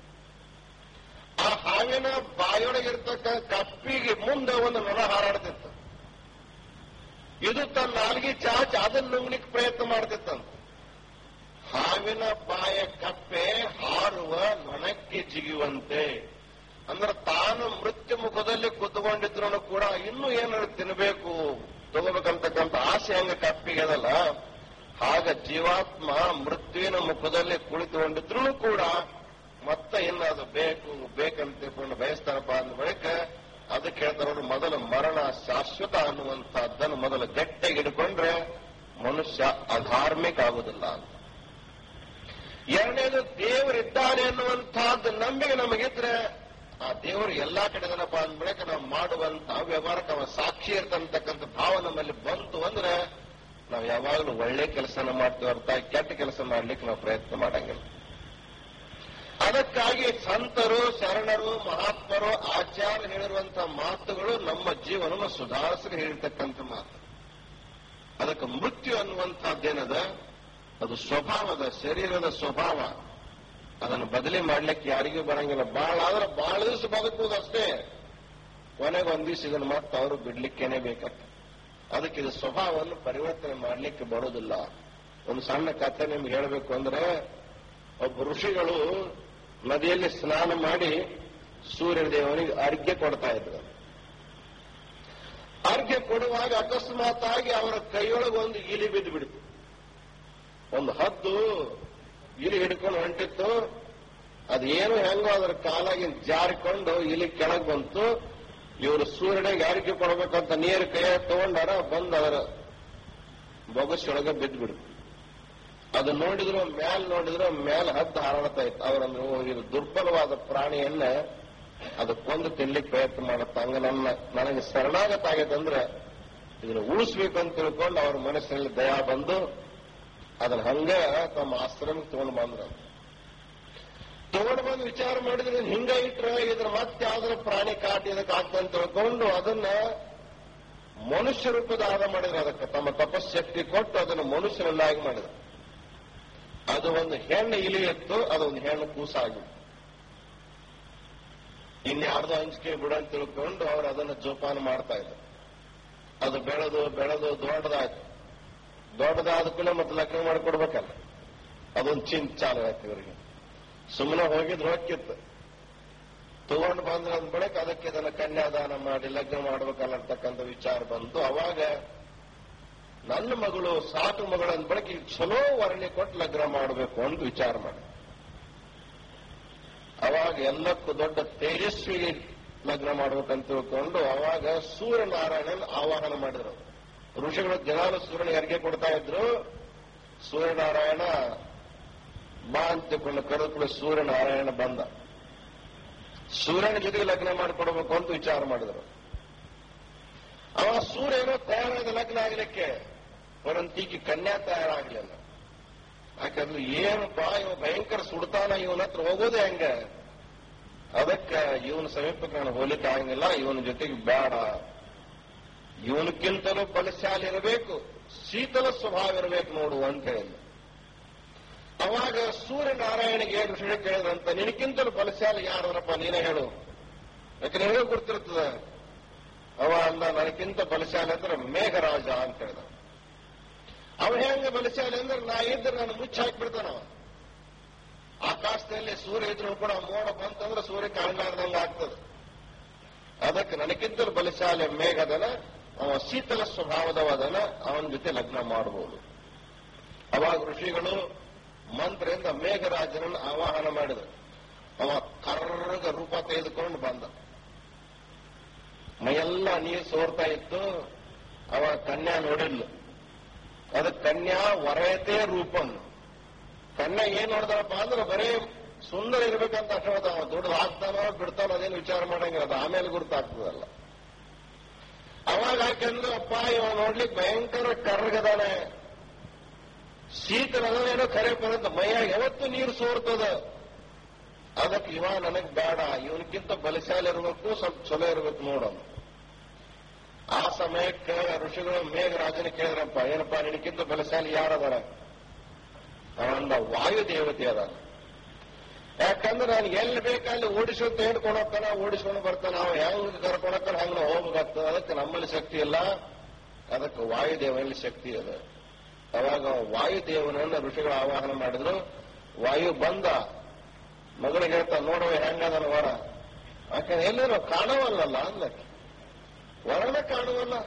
ಆ ಹಾವಿನ ಬಾಯೊಳಗಿರ್ತಕ್ಕ ಕಪ್ಪಿಗೆ ಮುಂದೆ ಒಂದು ನೊಣ ಹಾರಾಡ್ತಿತ್ತು ಇದು ತನ್ನ ನಾಲ್ಗೆ ಚಾಚ್ ಅದನ್ನ ನುಂಗ್ಲಿಕ್ಕೆ ಪ್ರಯತ್ನ ಮಾಡ್ತಿತ್ತಂತ ಹಾವಿನ ಬಾಯ ಕಪ್ಪೆ ಹಾರುವ ನೊಣಕ್ಕೆ ಜಿಗಿಯುವಂತೆ ಅಂದ್ರೆ ತಾನು ಮೃತ್ಯು ಮುಖದಲ್ಲಿ ಕುತ್ಕೊಂಡಿದ್ರು ಕೂಡ ಇನ್ನೂ ಏನಾದ್ರು ತಿನ್ನಬೇಕು ತಗೋಬೇಕಂತಕ್ಕಂಥ ಆಸೆ ಹಂಗ ಕಪ್ಪಿಗೆ ಅದಲ್ಲ ಆಗ ಜೀವಾತ್ಮ ಮೃತ್ಯುವಿನ ಮುಖದಲ್ಲಿ ಕುಳಿತುಕೊಂಡಿದ್ರು ಕೂಡ ಮತ್ತೆ ಇನ್ನು ಅದು ಬೇಕು ಬೇಕಂತ ತಿಳ್ಕೊಂಡು ಬಯಸ್ತಾರಪ್ಪ ಅಂದ ಬಳಿಕ ಅದಕ್ಕೆ ಹೇಳ್ತಾರವ್ರು ಮೊದಲು ಮರಣ ಶಾಶ್ವತ ಅನ್ನುವಂತಹದ್ದನ್ನು ಮೊದಲು ಗಟ್ಟಿಗೆ ಹಿಡ್ಕೊಂಡ್ರೆ ಮನುಷ್ಯ ಅಧಾರ್ಮಿಕ ಆಗುವುದಿಲ್ಲ ಅಂತ ಎರಡನೇದು ದೇವರಿದ್ದಾನೆ ಅನ್ನುವಂತಹದ್ದು ನಂಬಿಕೆ ನಮಗಿದ್ರೆ ಆ ದೇವರು ಎಲ್ಲಾ ಕಡೆ ಇದನ್ನಪ್ಪ ಅಂದ ಬಳಿಕ ನಾವು ಮಾಡುವಂತ ವ್ಯವಹಾರಕ್ಕೆ ಅವ ಸಾಕ್ಷಿ ಇರ್ತಕ್ಕಂಥ ಭಾವ ನಮ್ಮಲ್ಲಿ ಬಂತು ಅಂದ್ರೆ ನಾವು ಯಾವಾಗಲೂ ಒಳ್ಳೆ ಕೆಲಸನ ಮಾಡ್ತೀವಿ ಹೊರತ ಕೆಟ್ಟ ಕೆಲಸ ಮಾಡ್ಲಿಕ್ಕೆ ನಾವು ಪ್ರಯತ್ನ ಮಾಡಂಗಿಲ್ಲ ಅದಕ್ಕಾಗಿ ಸಂತರು ಶರಣರು ಮಹಾತ್ಮರು ಆಚಾರ್ಯ ಹೇಳಿರುವಂತಹ ಮಾತುಗಳು ನಮ್ಮ ಜೀವನವನ್ನು ಸುಧಾರಿಸಲು ಹೇಳಿರ್ತಕ್ಕಂಥ ಮಾತು ಅದಕ್ಕೆ ಮೃತ್ಯು ಅನ್ನುವಂಥದ್ದೇನದ ಅದು ಸ್ವಭಾವದ ಶರೀರದ ಸ್ವಭಾವ ಅದನ್ನು ಬದಲಿ ಮಾಡ್ಲಿಕ್ಕೆ ಯಾರಿಗೂ ಬರಂಗಿಲ್ಲ ಬಾಳ ಆದ್ರೆ ಬಹಳ ದಿವಸ ಬದುಕುವುದು ಅಷ್ಟೇ ಕೊನೆಗೆ ಒಂದ್ ದಿವಸ ಇದನ್ನು ಮತ್ತೆ ಅವರು ಬಿಡ್ಲಿಕ್ಕೇನೆ ಬೇಕಂತ ಅದಕ್ಕೆ ಇದು ಸ್ವಭಾವವನ್ನು ಪರಿವರ್ತನೆ ಮಾಡ್ಲಿಕ್ಕೆ ಬರೋದಿಲ್ಲ ಒಂದು ಸಣ್ಣ ಕಥೆ ನಿಮ್ಗೆ ಹೇಳಬೇಕು ಅಂದ್ರೆ ಒಬ್ಬ ಋಷಿಗಳು ನದಿಯಲ್ಲಿ ಸ್ನಾನ ಮಾಡಿ ಸೂರ್ಯ ದೇವನಿಗೆ ಅರ್ಘ್ಯ ಕೊಡ್ತಾ ಇದ್ರು ಅರ್ಘ್ಯ ಕೊಡುವಾಗ ಅಕಸ್ಮಾತ್ ಆಗಿ ಅವರ ಕೈಯೊಳಗೆ ಒಂದು ಇಲಿ ಬಿದ್ದು ಬಿಡ್ತು ಒಂದು ಹದ್ದು ಇಲಿ ಹಿಡ್ಕೊಂಡು ಹೊಂಟಿತ್ತು ಅದೇನು ಹೆಂಗೋ ಅದರ ಕಾಲಾಗಿ ಜಾರಿಕೊಂಡು ಇಲಿ ಕೆಳಗೆ ಬಂತು ಇವರು ಸೂರ್ಯನಿಗೆ ಅರ್ಘ್ಯ ಕೊಡ್ಬೇಕಂತ ನೀರು ಕೈ ತಗೊಂಡಾರ ಬಂದು ಅದರ ಬೊಗಸೊಳಗೆ ಬಿದ್ದು ಬಿಡ್ತು ಅದು ನೋಡಿದ್ರು ಮ್ಯಾಲ್ ನೋಡಿದ್ರು ಮ್ಯಾಲ್ ಹದ್ದು ಹಾರಾಡ್ತಾ ಇತ್ತು ಅವರಂದ್ರೆ ಓ ಇದು ದುರ್ಬಲವಾದ ಪ್ರಾಣಿಯನ್ನ ಅದು ಕೊಂದು ತಿನ್ಲಿಕ್ಕೆ ಪ್ರಯತ್ನ ಮಾಡುತ್ತ ಹಂಗ ನನ್ನ ನನಗೆ ಶರಣಾಗತ ಆಗೈತಂದ್ರೆ ಇದನ್ನ ಉಳಿಸ್ಬೇಕು ಅಂತ ತಿಳ್ಕೊಂಡು ಅವ್ರ ಮನಸ್ಸಿನಲ್ಲಿ ದಯಾ ಬಂದು ಅದನ್ನ ಹಂಗ ತಮ್ಮ ಆಶ್ರಮಕ್ಕೆ ತಗೊಂಡು ಬಂದ್ರು ತಗೊಂಡು ಬಂದು ವಿಚಾರ ಮಾಡಿದ್ರೆ ಹಿಂಗ ಇಟ್ರೆ ಇದ್ರ ಮತ್ತೆ ಯಾವ್ದಾರ ಪ್ರಾಣಿ ಕಾಟಿ ಇದಕ್ಕೆ ಆಗ್ತಂತ ತಿಳ್ಕೊಂಡು ಅದನ್ನ ಮನುಷ್ಯ ರೂಪದ ಆದ ಮಾಡಿದ್ರು ಅದಕ್ಕೆ ತಮ್ಮ ತಪಶಕ್ತಿ ಕೊಟ್ಟು ಅದನ್ನು ಮನುಷ್ಯರನ್ನಾಗಿ ಮಾಡಿದ್ರು ಅದು ಒಂದು ಹೆಣ್ಣು ಇಲಿ ಇತ್ತು ಅದೊಂದು ಹೆಣ್ಣು ಕೂಸಾಗಿ ಇನ್ಯಾರ್ದು ಹಂಚಿಕೆ ಬಿಡು ಅಂತ ತಿಳ್ಕೊಂಡು ಅವ್ರು ಅದನ್ನ ಜೋಪಾನ ಮಾಡ್ತಾ ಇದ್ರು ಅದು ಬೆಳೆದು ಬೆಳೆದು ದೊಡ್ಡದಾಯ್ತು ದೊಡ್ಡದಾದ ಕೂಡ ಮತ್ತೆ ಲಗ್ನ ಮಾಡಿಕೊಡ್ಬೇಕಲ್ಲ ಅದೊಂದು ಚಿಂತ ಚಾಲು ಆಯ್ತು ಇವರಿಗೆ ಸುಮ್ಮನೆ ಹೋಗಿದ್ರು ಹೋಗಿತ್ತು ತಗೊಂಡು ಬಂದ್ರೆ ಅಂದ ಬಳಿಕ ಅದಕ್ಕೆ ಇದನ್ನ ಕನ್ಯಾದಾನ ಮಾಡಿ ಲಗ್ನ ಮಾಡ್ಬೇಕಲ್ಲ ಅಂತಕ್ಕಂಥ ವಿಚಾರ ಬಂತು ಅವಾಗ ನನ್ನ ಮಗಳು ಸಾಕು ಮಗಳು ಅಂದ ಬಳಿಕ ಈಗ ಚಲೋ ವರ್ಣಿ ಕೊಟ್ಟು ಲಗ್ನ ಮಾಡಬೇಕು ಅಂತ ವಿಚಾರ ಮಾಡಿ ಅವಾಗ ಎಲ್ಲಕ್ಕೂ ದೊಡ್ಡ ತೇಜಸ್ವಿ ಲಗ್ನ ಮಾಡ್ಬೇಕಂತ ತಿಳ್ಕೊಂಡು ಅವಾಗ ಸೂರ್ಯನಾರಾಯಣನ ಆವಾಹನ ಮಾಡಿದ್ರು ಋಷಿಗಳು ದಿನಾಲು ಸೂರ್ಯನಿಗೆ ಅರ್ಗೆ ಕೊಡ್ತಾ ಇದ್ರು ಸೂರ್ಯನಾರಾಯಣ ಬಾ ಅಂತ ತಿಳ್ಕೊಂಡು ಕರೆದು ಕೂಡ ಸೂರ್ಯನಾರಾಯಣ ಬಂದ ಸೂರ್ಯನ ಜೊತೆಗೆ ಲಗ್ನ ಮಾಡಿಕೊಡ್ಬೇಕು ಅಂತ ವಿಚಾರ ಮಾಡಿದ್ರು ಅವ ಸೂರ್ಯನು ತಯಾರಾದ ಲಗ್ನ ಆಗಲಿಕ್ಕೆ ಪರಂತೀಕಿ ಕನ್ಯಾ ತಯಾರಾಗ್ಲಿಲ್ಲ ಯಾಕಂದ್ರೆ ಏನಪ್ಪ ಇವ ಭಯಂಕರ ಸುಡ್ತಾನ ಇವನ ಹತ್ರ ಹೋಗೋದೇ ಹೆಂಗ ಅದಕ್ಕ ಇವನ ಸಮೀಪಕ್ಕೆ ನಾನು ಹೋಲಿಕ್ಕೆ ಆಗಂಗಿಲ್ಲ ಇವನ ಜೊತೆಗೆ ಬೇಡ ಇವನಕ್ಕಿಂತಲೂ ಬಲಶಾಲಿ ಇರಬೇಕು ಶೀತಲ ಸ್ವಭಾವ ಇರಬೇಕು ನೋಡು ಅಂತ ಹೇಳಿದ ಅವಾಗ ಸೂರ್ಯನಾರಾಯಣಿಗೆ ಋಷಿ ಕೇಳಿದ್ರಂತ ನಿನಕ್ಕಿಂತಲೂ ಬಲಶಾಲಿ ಯಾರಪ್ಪ ನೀನೇ ಹೇಳು ಯಾಕೆ ನಿನಗೆ ಗೊತ್ತಿರ್ತದ ಅವ ಅಂದ ನನಗಿಂತ ಬಲಶಾಲಿ ಅಂದ್ರೆ ಮೇಘರಾಜ ಅಂತ ಹೇಳಿದ ಅವ ಹೆಂಗ ಬಲಶಾಲಿ ಅಂದ್ರೆ ನಾ ಇದ್ರೆ ನಾನು ಮುಚ್ಚಿ ಹಾಕ್ಬಿಡ್ತಾನ ಅವ ಆಕಾಶದಲ್ಲಿ ಸೂರ್ಯ ಇದ್ರೂ ಕೂಡ ಮೋಡ ಬಂತಂದ್ರೆ ಸೂರ್ಯ ಕಾಣಲಾರ್ದಂಗ ಆಗ್ತದೆ ಅದಕ್ಕೆ ನನಗಿಂತಲೂ ಬಲಶಾಲಿ ಮೇಘದನ ಅವ ಶೀತಲ ಸ್ವಭಾವದವದನ ಅವನ ಜೊತೆ ಲಗ್ನ ಮಾಡಬಹುದು ಅವಾಗ ಋಷಿಗಳು ಮಂತ್ರದಿಂದ ಮೇಘರಾಜನನ್ನು ಆವಾಹನ ಮಾಡಿದರು ಅವ ಕರ್ರಗ ರೂಪ ತೆಗೆದುಕೊಂಡು ಬಂದ ಮೈಯೆಲ್ಲ ನೀರು ಸೋರ್ತಾ ಇತ್ತು ಅವ ಕನ್ಯಾ ನೋಡಿದ್ಲು ಅದಕ್ಕೆ ಕನ್ಯಾ ವರಯತೆ ರೂಪನ್ ಕನ್ಯಾ ಏನ್ ನೋಡ್ದಪ್ಪ ಅಂದ್ರೆ ಬರೀ ಸುಂದರ ಇರ್ಬೇಕಂತ ಅಷ್ಟೇ ಅವ ದುಡ್ಡು ಹಾಕ್ತಾನೋ ಬಿಡ್ತಾನೋ ಅದೇನು ವಿಚಾರ ಮಾಡಂಗಿಲ್ಲ ಅದು ಆಮೇಲೆ ಗುರುತಾಗ್ತದಲ್ಲ ಅವಾಗ ಯಾಕೆಂದ್ರೆ ಅಪ್ಪ ಇವ ನೋಡ್ಲಿಕ್ಕೆ ಭಯಂಕರ ಕರ್ರಗದಾನೆ ಶೀತಲದೇನೋ ಕರೆ ಬರಂತ ಮೈಯಾಗ ಯಾವತ್ತು ನೀರು ಸೋರ್ತದ ಅದಕ್ಕೆ ಇವ ನನಗ್ ಬೇಡ ಇವನಕ್ಕಿಂತ ಬಲಶಾಲಿ ಇರಬೇಕು ಸ್ವಲ್ಪ ಚಲೋ ಇರ್ಬೇಕು ನೋಡೋಣ ಆ ಸಮಯಕ್ಕೆ ಋಷಿಗಳು ಮೇಘರಾಜನ ಕೇಳಿದ್ರಪ್ಪ ಏನಪ್ಪ ನಿನಕ್ಕಿಂತ ಬಲಶಾಲಿ ಯಾರದಾರ ಅವಂದ ವಾಯು ದೇವತೆ ಅದ ಯಾಕಂದ್ರೆ ನಾನು ಎಲ್ಲಿ ಬೇಕಲ್ಲಿ ಓಡಿಸೋದು ಹೇಳ್ಕೊಂಡು ಹೋಗ್ತಾನ ಓಡಿಸ್ಕೊಂಡು ಬರ್ತಾನ ಅವ ಹೆಂಗ್ ಕರ್ಕೊಂಡು ಹೋಗ್ತಾನೆ ಹಂಗ ನಾವು ಹೋಗ್ಬೇಕಾಗ್ತದೆ ಅದಕ್ಕೆ ನಮ್ಮಲ್ಲಿ ಶಕ್ತಿ ಇಲ್ಲ ಅದಕ್ಕೆ ವಾಯುದೇವನಲ್ಲಿ ಶಕ್ತಿ ಅದ ಅವಾಗ ವಾಯುದೇವನನ್ನ ಋಷಿಗಳು ಆವಾಹನ ಮಾಡಿದ್ರು ವಾಯು ಬಂದ ಮಗಳಿಗೆ ಹೇಳ್ತಾ ನೋಡುವ ಹೆಂಗದನ ವರ ಯಾಕಂದ್ರೆ ಎಲ್ಲರೂ ಕಾಣವಲ್ಲಲ್ಲ ಅಂದಕ್ಕೆ ವರನ ಕಾಣುವಲ್ಲ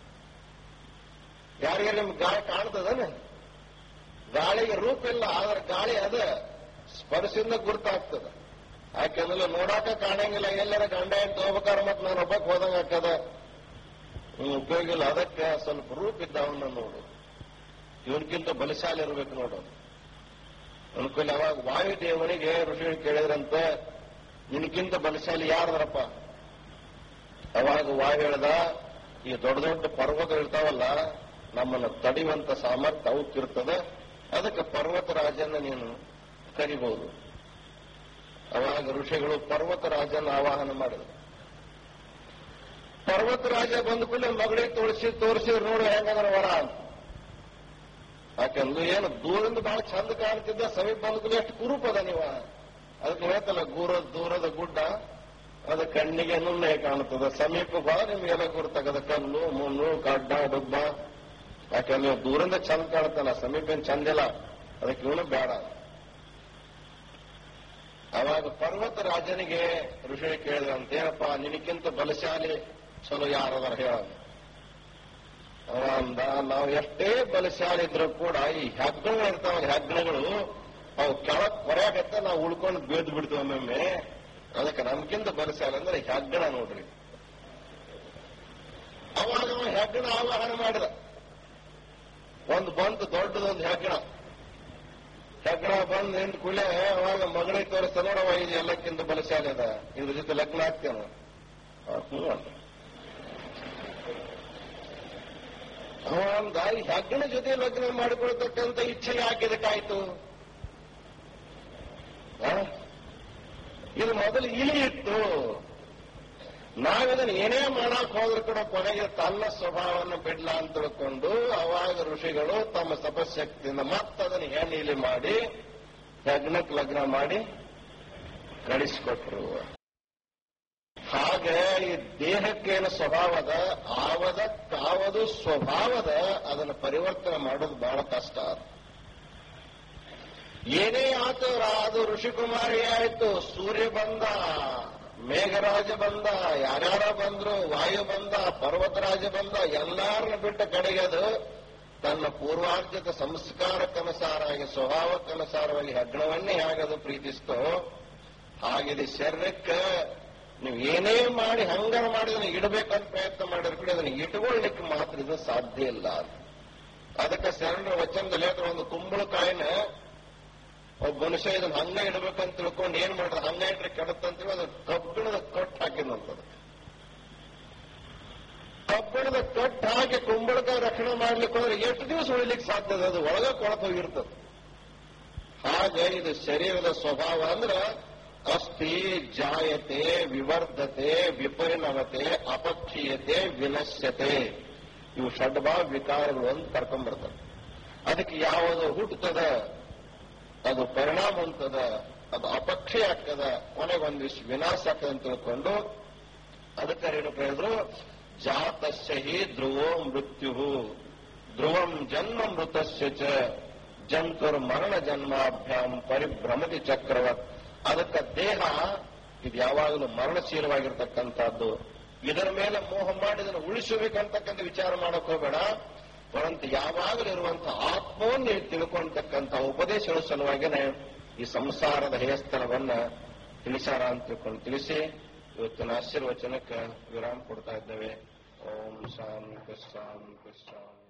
ಯಾರಿಗೆ ನಿಮ್ಗೆ ಗಾಳಿ ಕಾಣ್ತದನೆ ಗಾಳಿಗೆ ರೂಪ ಇಲ್ಲ ಆದ್ರೆ ಗಾಳಿ ಅದ ಸ್ಪರ್ಶದಿಂದ ಗುರ್ತಾಗ್ತದ ಯಾಕೆಂದ್ರೆ ನೋಡಾಕ ಕಾಣಂಗಿಲ್ಲ ಎಲ್ಲರ ಗಂಡ ಅಂತ ಹೋಗ್ಬೇಕಾರ ಮತ್ ನಾನು ಒಬ್ಬಕ್ ಹೋದಂಗ ಆಗ್ತದ ಹ್ಮ್ ಉಪಯೋಗ ಇಲ್ಲ ಅದಕ್ಕೆ ಸ್ವಲ್ಪ ರೂಪ ಇದ್ದವನ್ನ ನೋಡು ಇವನ್ಕಿಂತ ಬಲಶಾಲಿ ಇರ್ಬೇಕು ನೋಡು ಅನ್ಕೊಳ್ಳಿ ಅವಾಗ ವಾಯುದೇವನಿಗೆ ಋಷಿಗಳು ಕೇಳಿದ್ರಂತ ನಿನಕ್ಕಿಂತ ಬಲಶಾಲಿ ಯಾರದರಪ್ಪ ಅವಾಗ ವಾಯು ಹೇಳ್ದ ಈ ದೊಡ್ಡ ದೊಡ್ಡ ಪರ್ವತ ಇರ್ತಾವಲ್ಲ ನಮ್ಮನ್ನ ತಡೆಯುವಂತ ಸಾಮರ್ಥ್ಯ ಅವಕ್ಕಿರ್ತದೆ ಅದಕ್ಕೆ ಪರ್ವತ ರಾಜನ ನೀನು ಕರಿಬಹುದು ಅವಾಗ ಋಷಿಗಳು ಪರ್ವತ ರಾಜನ ಆವಾಹನ ಮಾಡಿದ್ರು ಪರ್ವತ ರಾಜ ಬಂದ ಕೂಡಲೇ ಮಗಳಿಗೆ ತೋರಿಸಿ ತೋರಿಸಿ ನೋಡು ಹೆಂಗಂದ್ರ ವರ ಅಂತ ಯಾಕಂದ್ರೆ ಏನು ದೂರದಿಂದ ಬಹಳ ಚಂದ ಕಾಣ್ತಿದ್ದ ಸಮೀಪ ಬಂದ ಕೂಡಲೇ ಎಷ್ಟು ಕುರುಪದ ನೀವ ಅದಕ್ಕೆ ಹೇಳ್ತಲ್ಲ ದೂರ ದೂರದ ಗುಡ್ಡ ಅದು ಕಣ್ಣಿಗೆ ನುಣ್ಣೆ ಕಾಣುತ್ತದೆ ಸಮೀಪ ಬಾ ನಿಮ್ಗೆಲ್ಲ ಗುರುತಾಗದ ಕಲ್ಲು ಮುಳ್ಳು ಗಡ್ಡ ಡುಬ್ಬ ಯಾಕಂದ್ರೆ ದೂರಿಂದ ಚಂದ ಕಾಣುತ್ತಲ್ಲ ಸಮೀಪ ಏನ್ ಚಂದಿಲ್ಲ ಅದಕ್ಕೆ ಇವನು ಬೇಡ ಅವಾಗ ಪರ್ವತ ರಾಜನಿಗೆ ಋಷಿ ಕೇಳಿದ್ರಂತ ಏನಪ್ಪ ನಿನಕ್ಕಿಂತ ಬಲಶಾಲಿ ಚಲೋ ಯಾರದಾರ ಹೇಳ ಅವ ಅಂದ ನಾವು ಎಷ್ಟೇ ಬಲಶಾಲಿ ಇದ್ರು ಕೂಡ ಈ ಹೆಗ್ಗಣಗಳು ಇರ್ತಾವಲ್ಲ ಹೆಗ್ಗಣಗಳು ಅವು ಕೆಳಗ್ ಕೊರೆಯಾಗತ್ತ ನಾವು ಉಳ್ಕೊಂಡು ಬೇದ್ ಬಿಡ್ತೀವಿ ಒಮ್ಮೊಮ್ಮೆ ಅದಕ್ಕೆ ನಮ್ಗಿಂತ ಬಲಶಾಲಿ ಅಂದ್ರೆ ಹೆಗ್ಗಣ ನೋಡ್ರಿ ಅವಾಗ ಅವ ಹೆಗ್ಗಣ ಆವಾಹನ ಮಾಡಿದ ಒಂದು ಬಂತು ದೊಡ್ಡದೊಂದು ಹೆಗ್ಗಣ ಹೆಗ್ಗಣ ಬಂದು ನಿಂತ ಕೂಡಲೇ ಅವಾಗ ಮಗಳಿಗೆ ತೋರಿಸ್ತ ನೋಡವ ಇದು ಎಲ್ಲಕ್ಕಿಂತ ಬಲಶಾಲಿ ಅದ ಇದ್ರ ಜೊತೆ ಲಗ್ನ ಆಗ್ತೇನ ಹ್ಞೂ ಅಂತ ಅವ ಅಂದ ಈ ಹೆಗ್ಗಣ ಜೊತೆ ಲಗ್ನ ಮಾಡಿಕೊಳ್ತಕ್ಕಂಥ ಇಚ್ಛೆ ಯಾಕೆ ಇದಕ್ಕಾಯ್ತು ಆ? ಇದು ಮೊದಲು ಇಲಿ ಇತ್ತು ನಾವಿದನ್ನ ಏನೇ ಮಾಡಕ್ ಹೋದ್ರು ಕೂಡ ಕೊನೆಗೆ ತನ್ನ ಸ್ವಭಾವವನ್ನು ಬಿಡ್ಲ ಅಂತ ತಿಳ್ಕೊಂಡು ಅವಾಗ ಋಷಿಗಳು ತಮ್ಮ ತಪಶಕ್ತಿಯಿಂದ ಮತ್ತದನ್ನು ಹೆಣ್ಣು ಇಲಿ ಮಾಡಿ ಯಜ್ಞಕ್ಕೆ ಲಗ್ನ ಮಾಡಿ ಕಳಿಸಿಕೊಟ್ರು ಹಾಗೆ ಈ ದೇಹಕ್ಕೇನು ಸ್ವಭಾವದ ಆವದ ಕಾವದು ಸ್ವಭಾವದ ಅದನ್ನು ಪರಿವರ್ತನೆ ಮಾಡೋದು ಬಹಳ ಕಷ್ಟ ಅದು ಏನೇ ಆತು ಅದು ಋಷಿಕುಮಾರಿ ಆಯ್ತು ಸೂರ್ಯ ಬಂದ ಮೇಘರಾಜ ಬಂದ ಯಾರ್ಯಾರ ಬಂದ್ರು ವಾಯು ಬಂದ ಪರ್ವತರಾಜ ಬಂದ ಎಲ್ಲಾರನ್ನ ಬಿಟ್ಟ ಕಡೆಗೆ ಅದು ತನ್ನ ಪೂರ್ವಾರ್ಜಿತ ಸಂಸ್ಕಾರಕ್ಕನುಸಾರವಾಗಿ ಸ್ವಭಾವಕ್ಕನುಸಾರವಾಗಿ ಹೆಗ್ಣವನ್ನೇ ಹೇಗದು ಪ್ರೀತಿಸ್ತೋ ಹಾಗಿದೆ ಶರೀರಕ್ಕೆ ನೀವು ಏನೇ ಮಾಡಿ ಹಂಗಾರ ಮಾಡಿ ಅದನ್ನ ಇಡಬೇಕಂತ ಪ್ರಯತ್ನ ಮಾಡಿದ್ರು ಕೂಡ ಅದನ್ನ ಇಟ್ಕೊಳ್ಳಿಕ್ಕೆ ಮಾತ್ರ ಇದು ಸಾಧ್ಯ ಇಲ್ಲ ಅದಕ್ಕೆ ಶರಣರ ವಚನದಲ್ಲಿ ಹೇಳ್ತಾರೆ ಒಂದು ಕುಂಬಳಕಾಯಿನ ಒಬ್ಬ ಮನುಷ್ಯ ಇದನ್ನ ಹಂಗ ಇಡಬೇಕಂತ ತಿಳ್ಕೊಂಡು ಏನ್ ಮಾಡ್ರ ಹಂಗ ಇಟ್ರೆ ಕೆಡತ್ತಂತೇಳಿ ಅದು ಕಬ್ಬಿಣದ ಕಟ್ಟು ಹಾಕಿದಂತದ ಕಬ್ಬಿಣದ ಕಟ್ಟು ಹಾಕಿ ಕುಂಬಳಕಾಯಿ ರಕ್ಷಣೆ ಮಾಡ್ಲಿಕ್ಕೆ ಹೋದ್ರೆ ಎಷ್ಟು ದಿವಸ ಉಳಿಲಿಕ್ಕೆ ಸಾಧ್ಯ ಅದು ಒಳಗ ಕೊಳತು ಹೋಗಿರ್ತದೆ ಹಾಗೆ ಇದು ಶರೀರದ ಸ್ವಭಾವ ಅಂದ್ರೆ ಅಸ್ಥಿ ಜಾಯತೆ ವಿವರ್ಧತೆ ವಿಪರಿಣಮತೆ ಅಪಕ್ಷೀಯತೆ ವಿನಶ್ಯತೆ ಇವು ಷಡ್ಭಾವ ವಿಕಾರಗಳು ಅಂತ ಕರ್ಕೊಂಡ್ಬರ್ತಾರೆ ಅದಕ್ಕೆ ಯಾವುದು ಹುಟ್ಟುತ್ತದ ಅದು ಪರಿಣಾಮ ಹೊಂತದ ಅದು ಅಪಕ್ಷಯ ಆಗ್ತದ ಕೊನೆಗೊಂದಿಷ್ಟು ವಿನಾಶ ಆಗ್ತದೆ ಅಂತ ತಿಳ್ಕೊಂಡು ಅದಕ್ಕೆ ಏನು ಹೇಳಿದ್ರು ಜಾತಸ್ಯ ಹಿ ಧ್ರುವೋ ಮೃತ್ಯು ಧ್ರುವಂ ಜನ್ಮ ಮೃತಸ್ಯ ಚ ಜಂತುರ್ ಮರಣ ಜನ್ಮಾಭ್ಯಾಂ ಪರಿಭ್ರಮತಿ ಚಕ್ರವತ್ ಅದಕ್ಕೆ ದೇಹ ಇದು ಯಾವಾಗಲೂ ಮರಣಶೀಲವಾಗಿರ್ತಕ್ಕಂಥದ್ದು ಇದರ ಮೇಲೆ ಮೋಹ ಮಾಡಿ ಇದನ್ನು ಉಳಿಸಬೇಕಂತಕ್ಕಂಥ ವಿಚಾರ ಮಾಡಕ್ ಹೋಗಬೇಡ ಪರಂತು ಯಾವಾಗಲೂ ಇರುವಂತಹ ಆತ್ಮವನ್ನು ನೀವು ತಿಳ್ಕೊಂತಕ್ಕಂಥ ಉಪದೇಶಗಳ ಸಲುವಾಗಿನೇ ಈ ಸಂಸಾರದ ಹೇಯಸ್ಥಳವನ್ನ ತಿಳಿಸಾರ ಅಂತ ತಿಳ್ಕೊಂಡು ತಿಳಿಸಿ ಇವತ್ತಿನ ಆಶೀರ್ವಚನಕ್ಕೆ ವಿರಾಮ ಕೊಡ್ತಾ ಇದ್ದೇವೆ ಓಂ ಶಾಂತಿ ಶಾಂತಿ ಶಾಂತಿ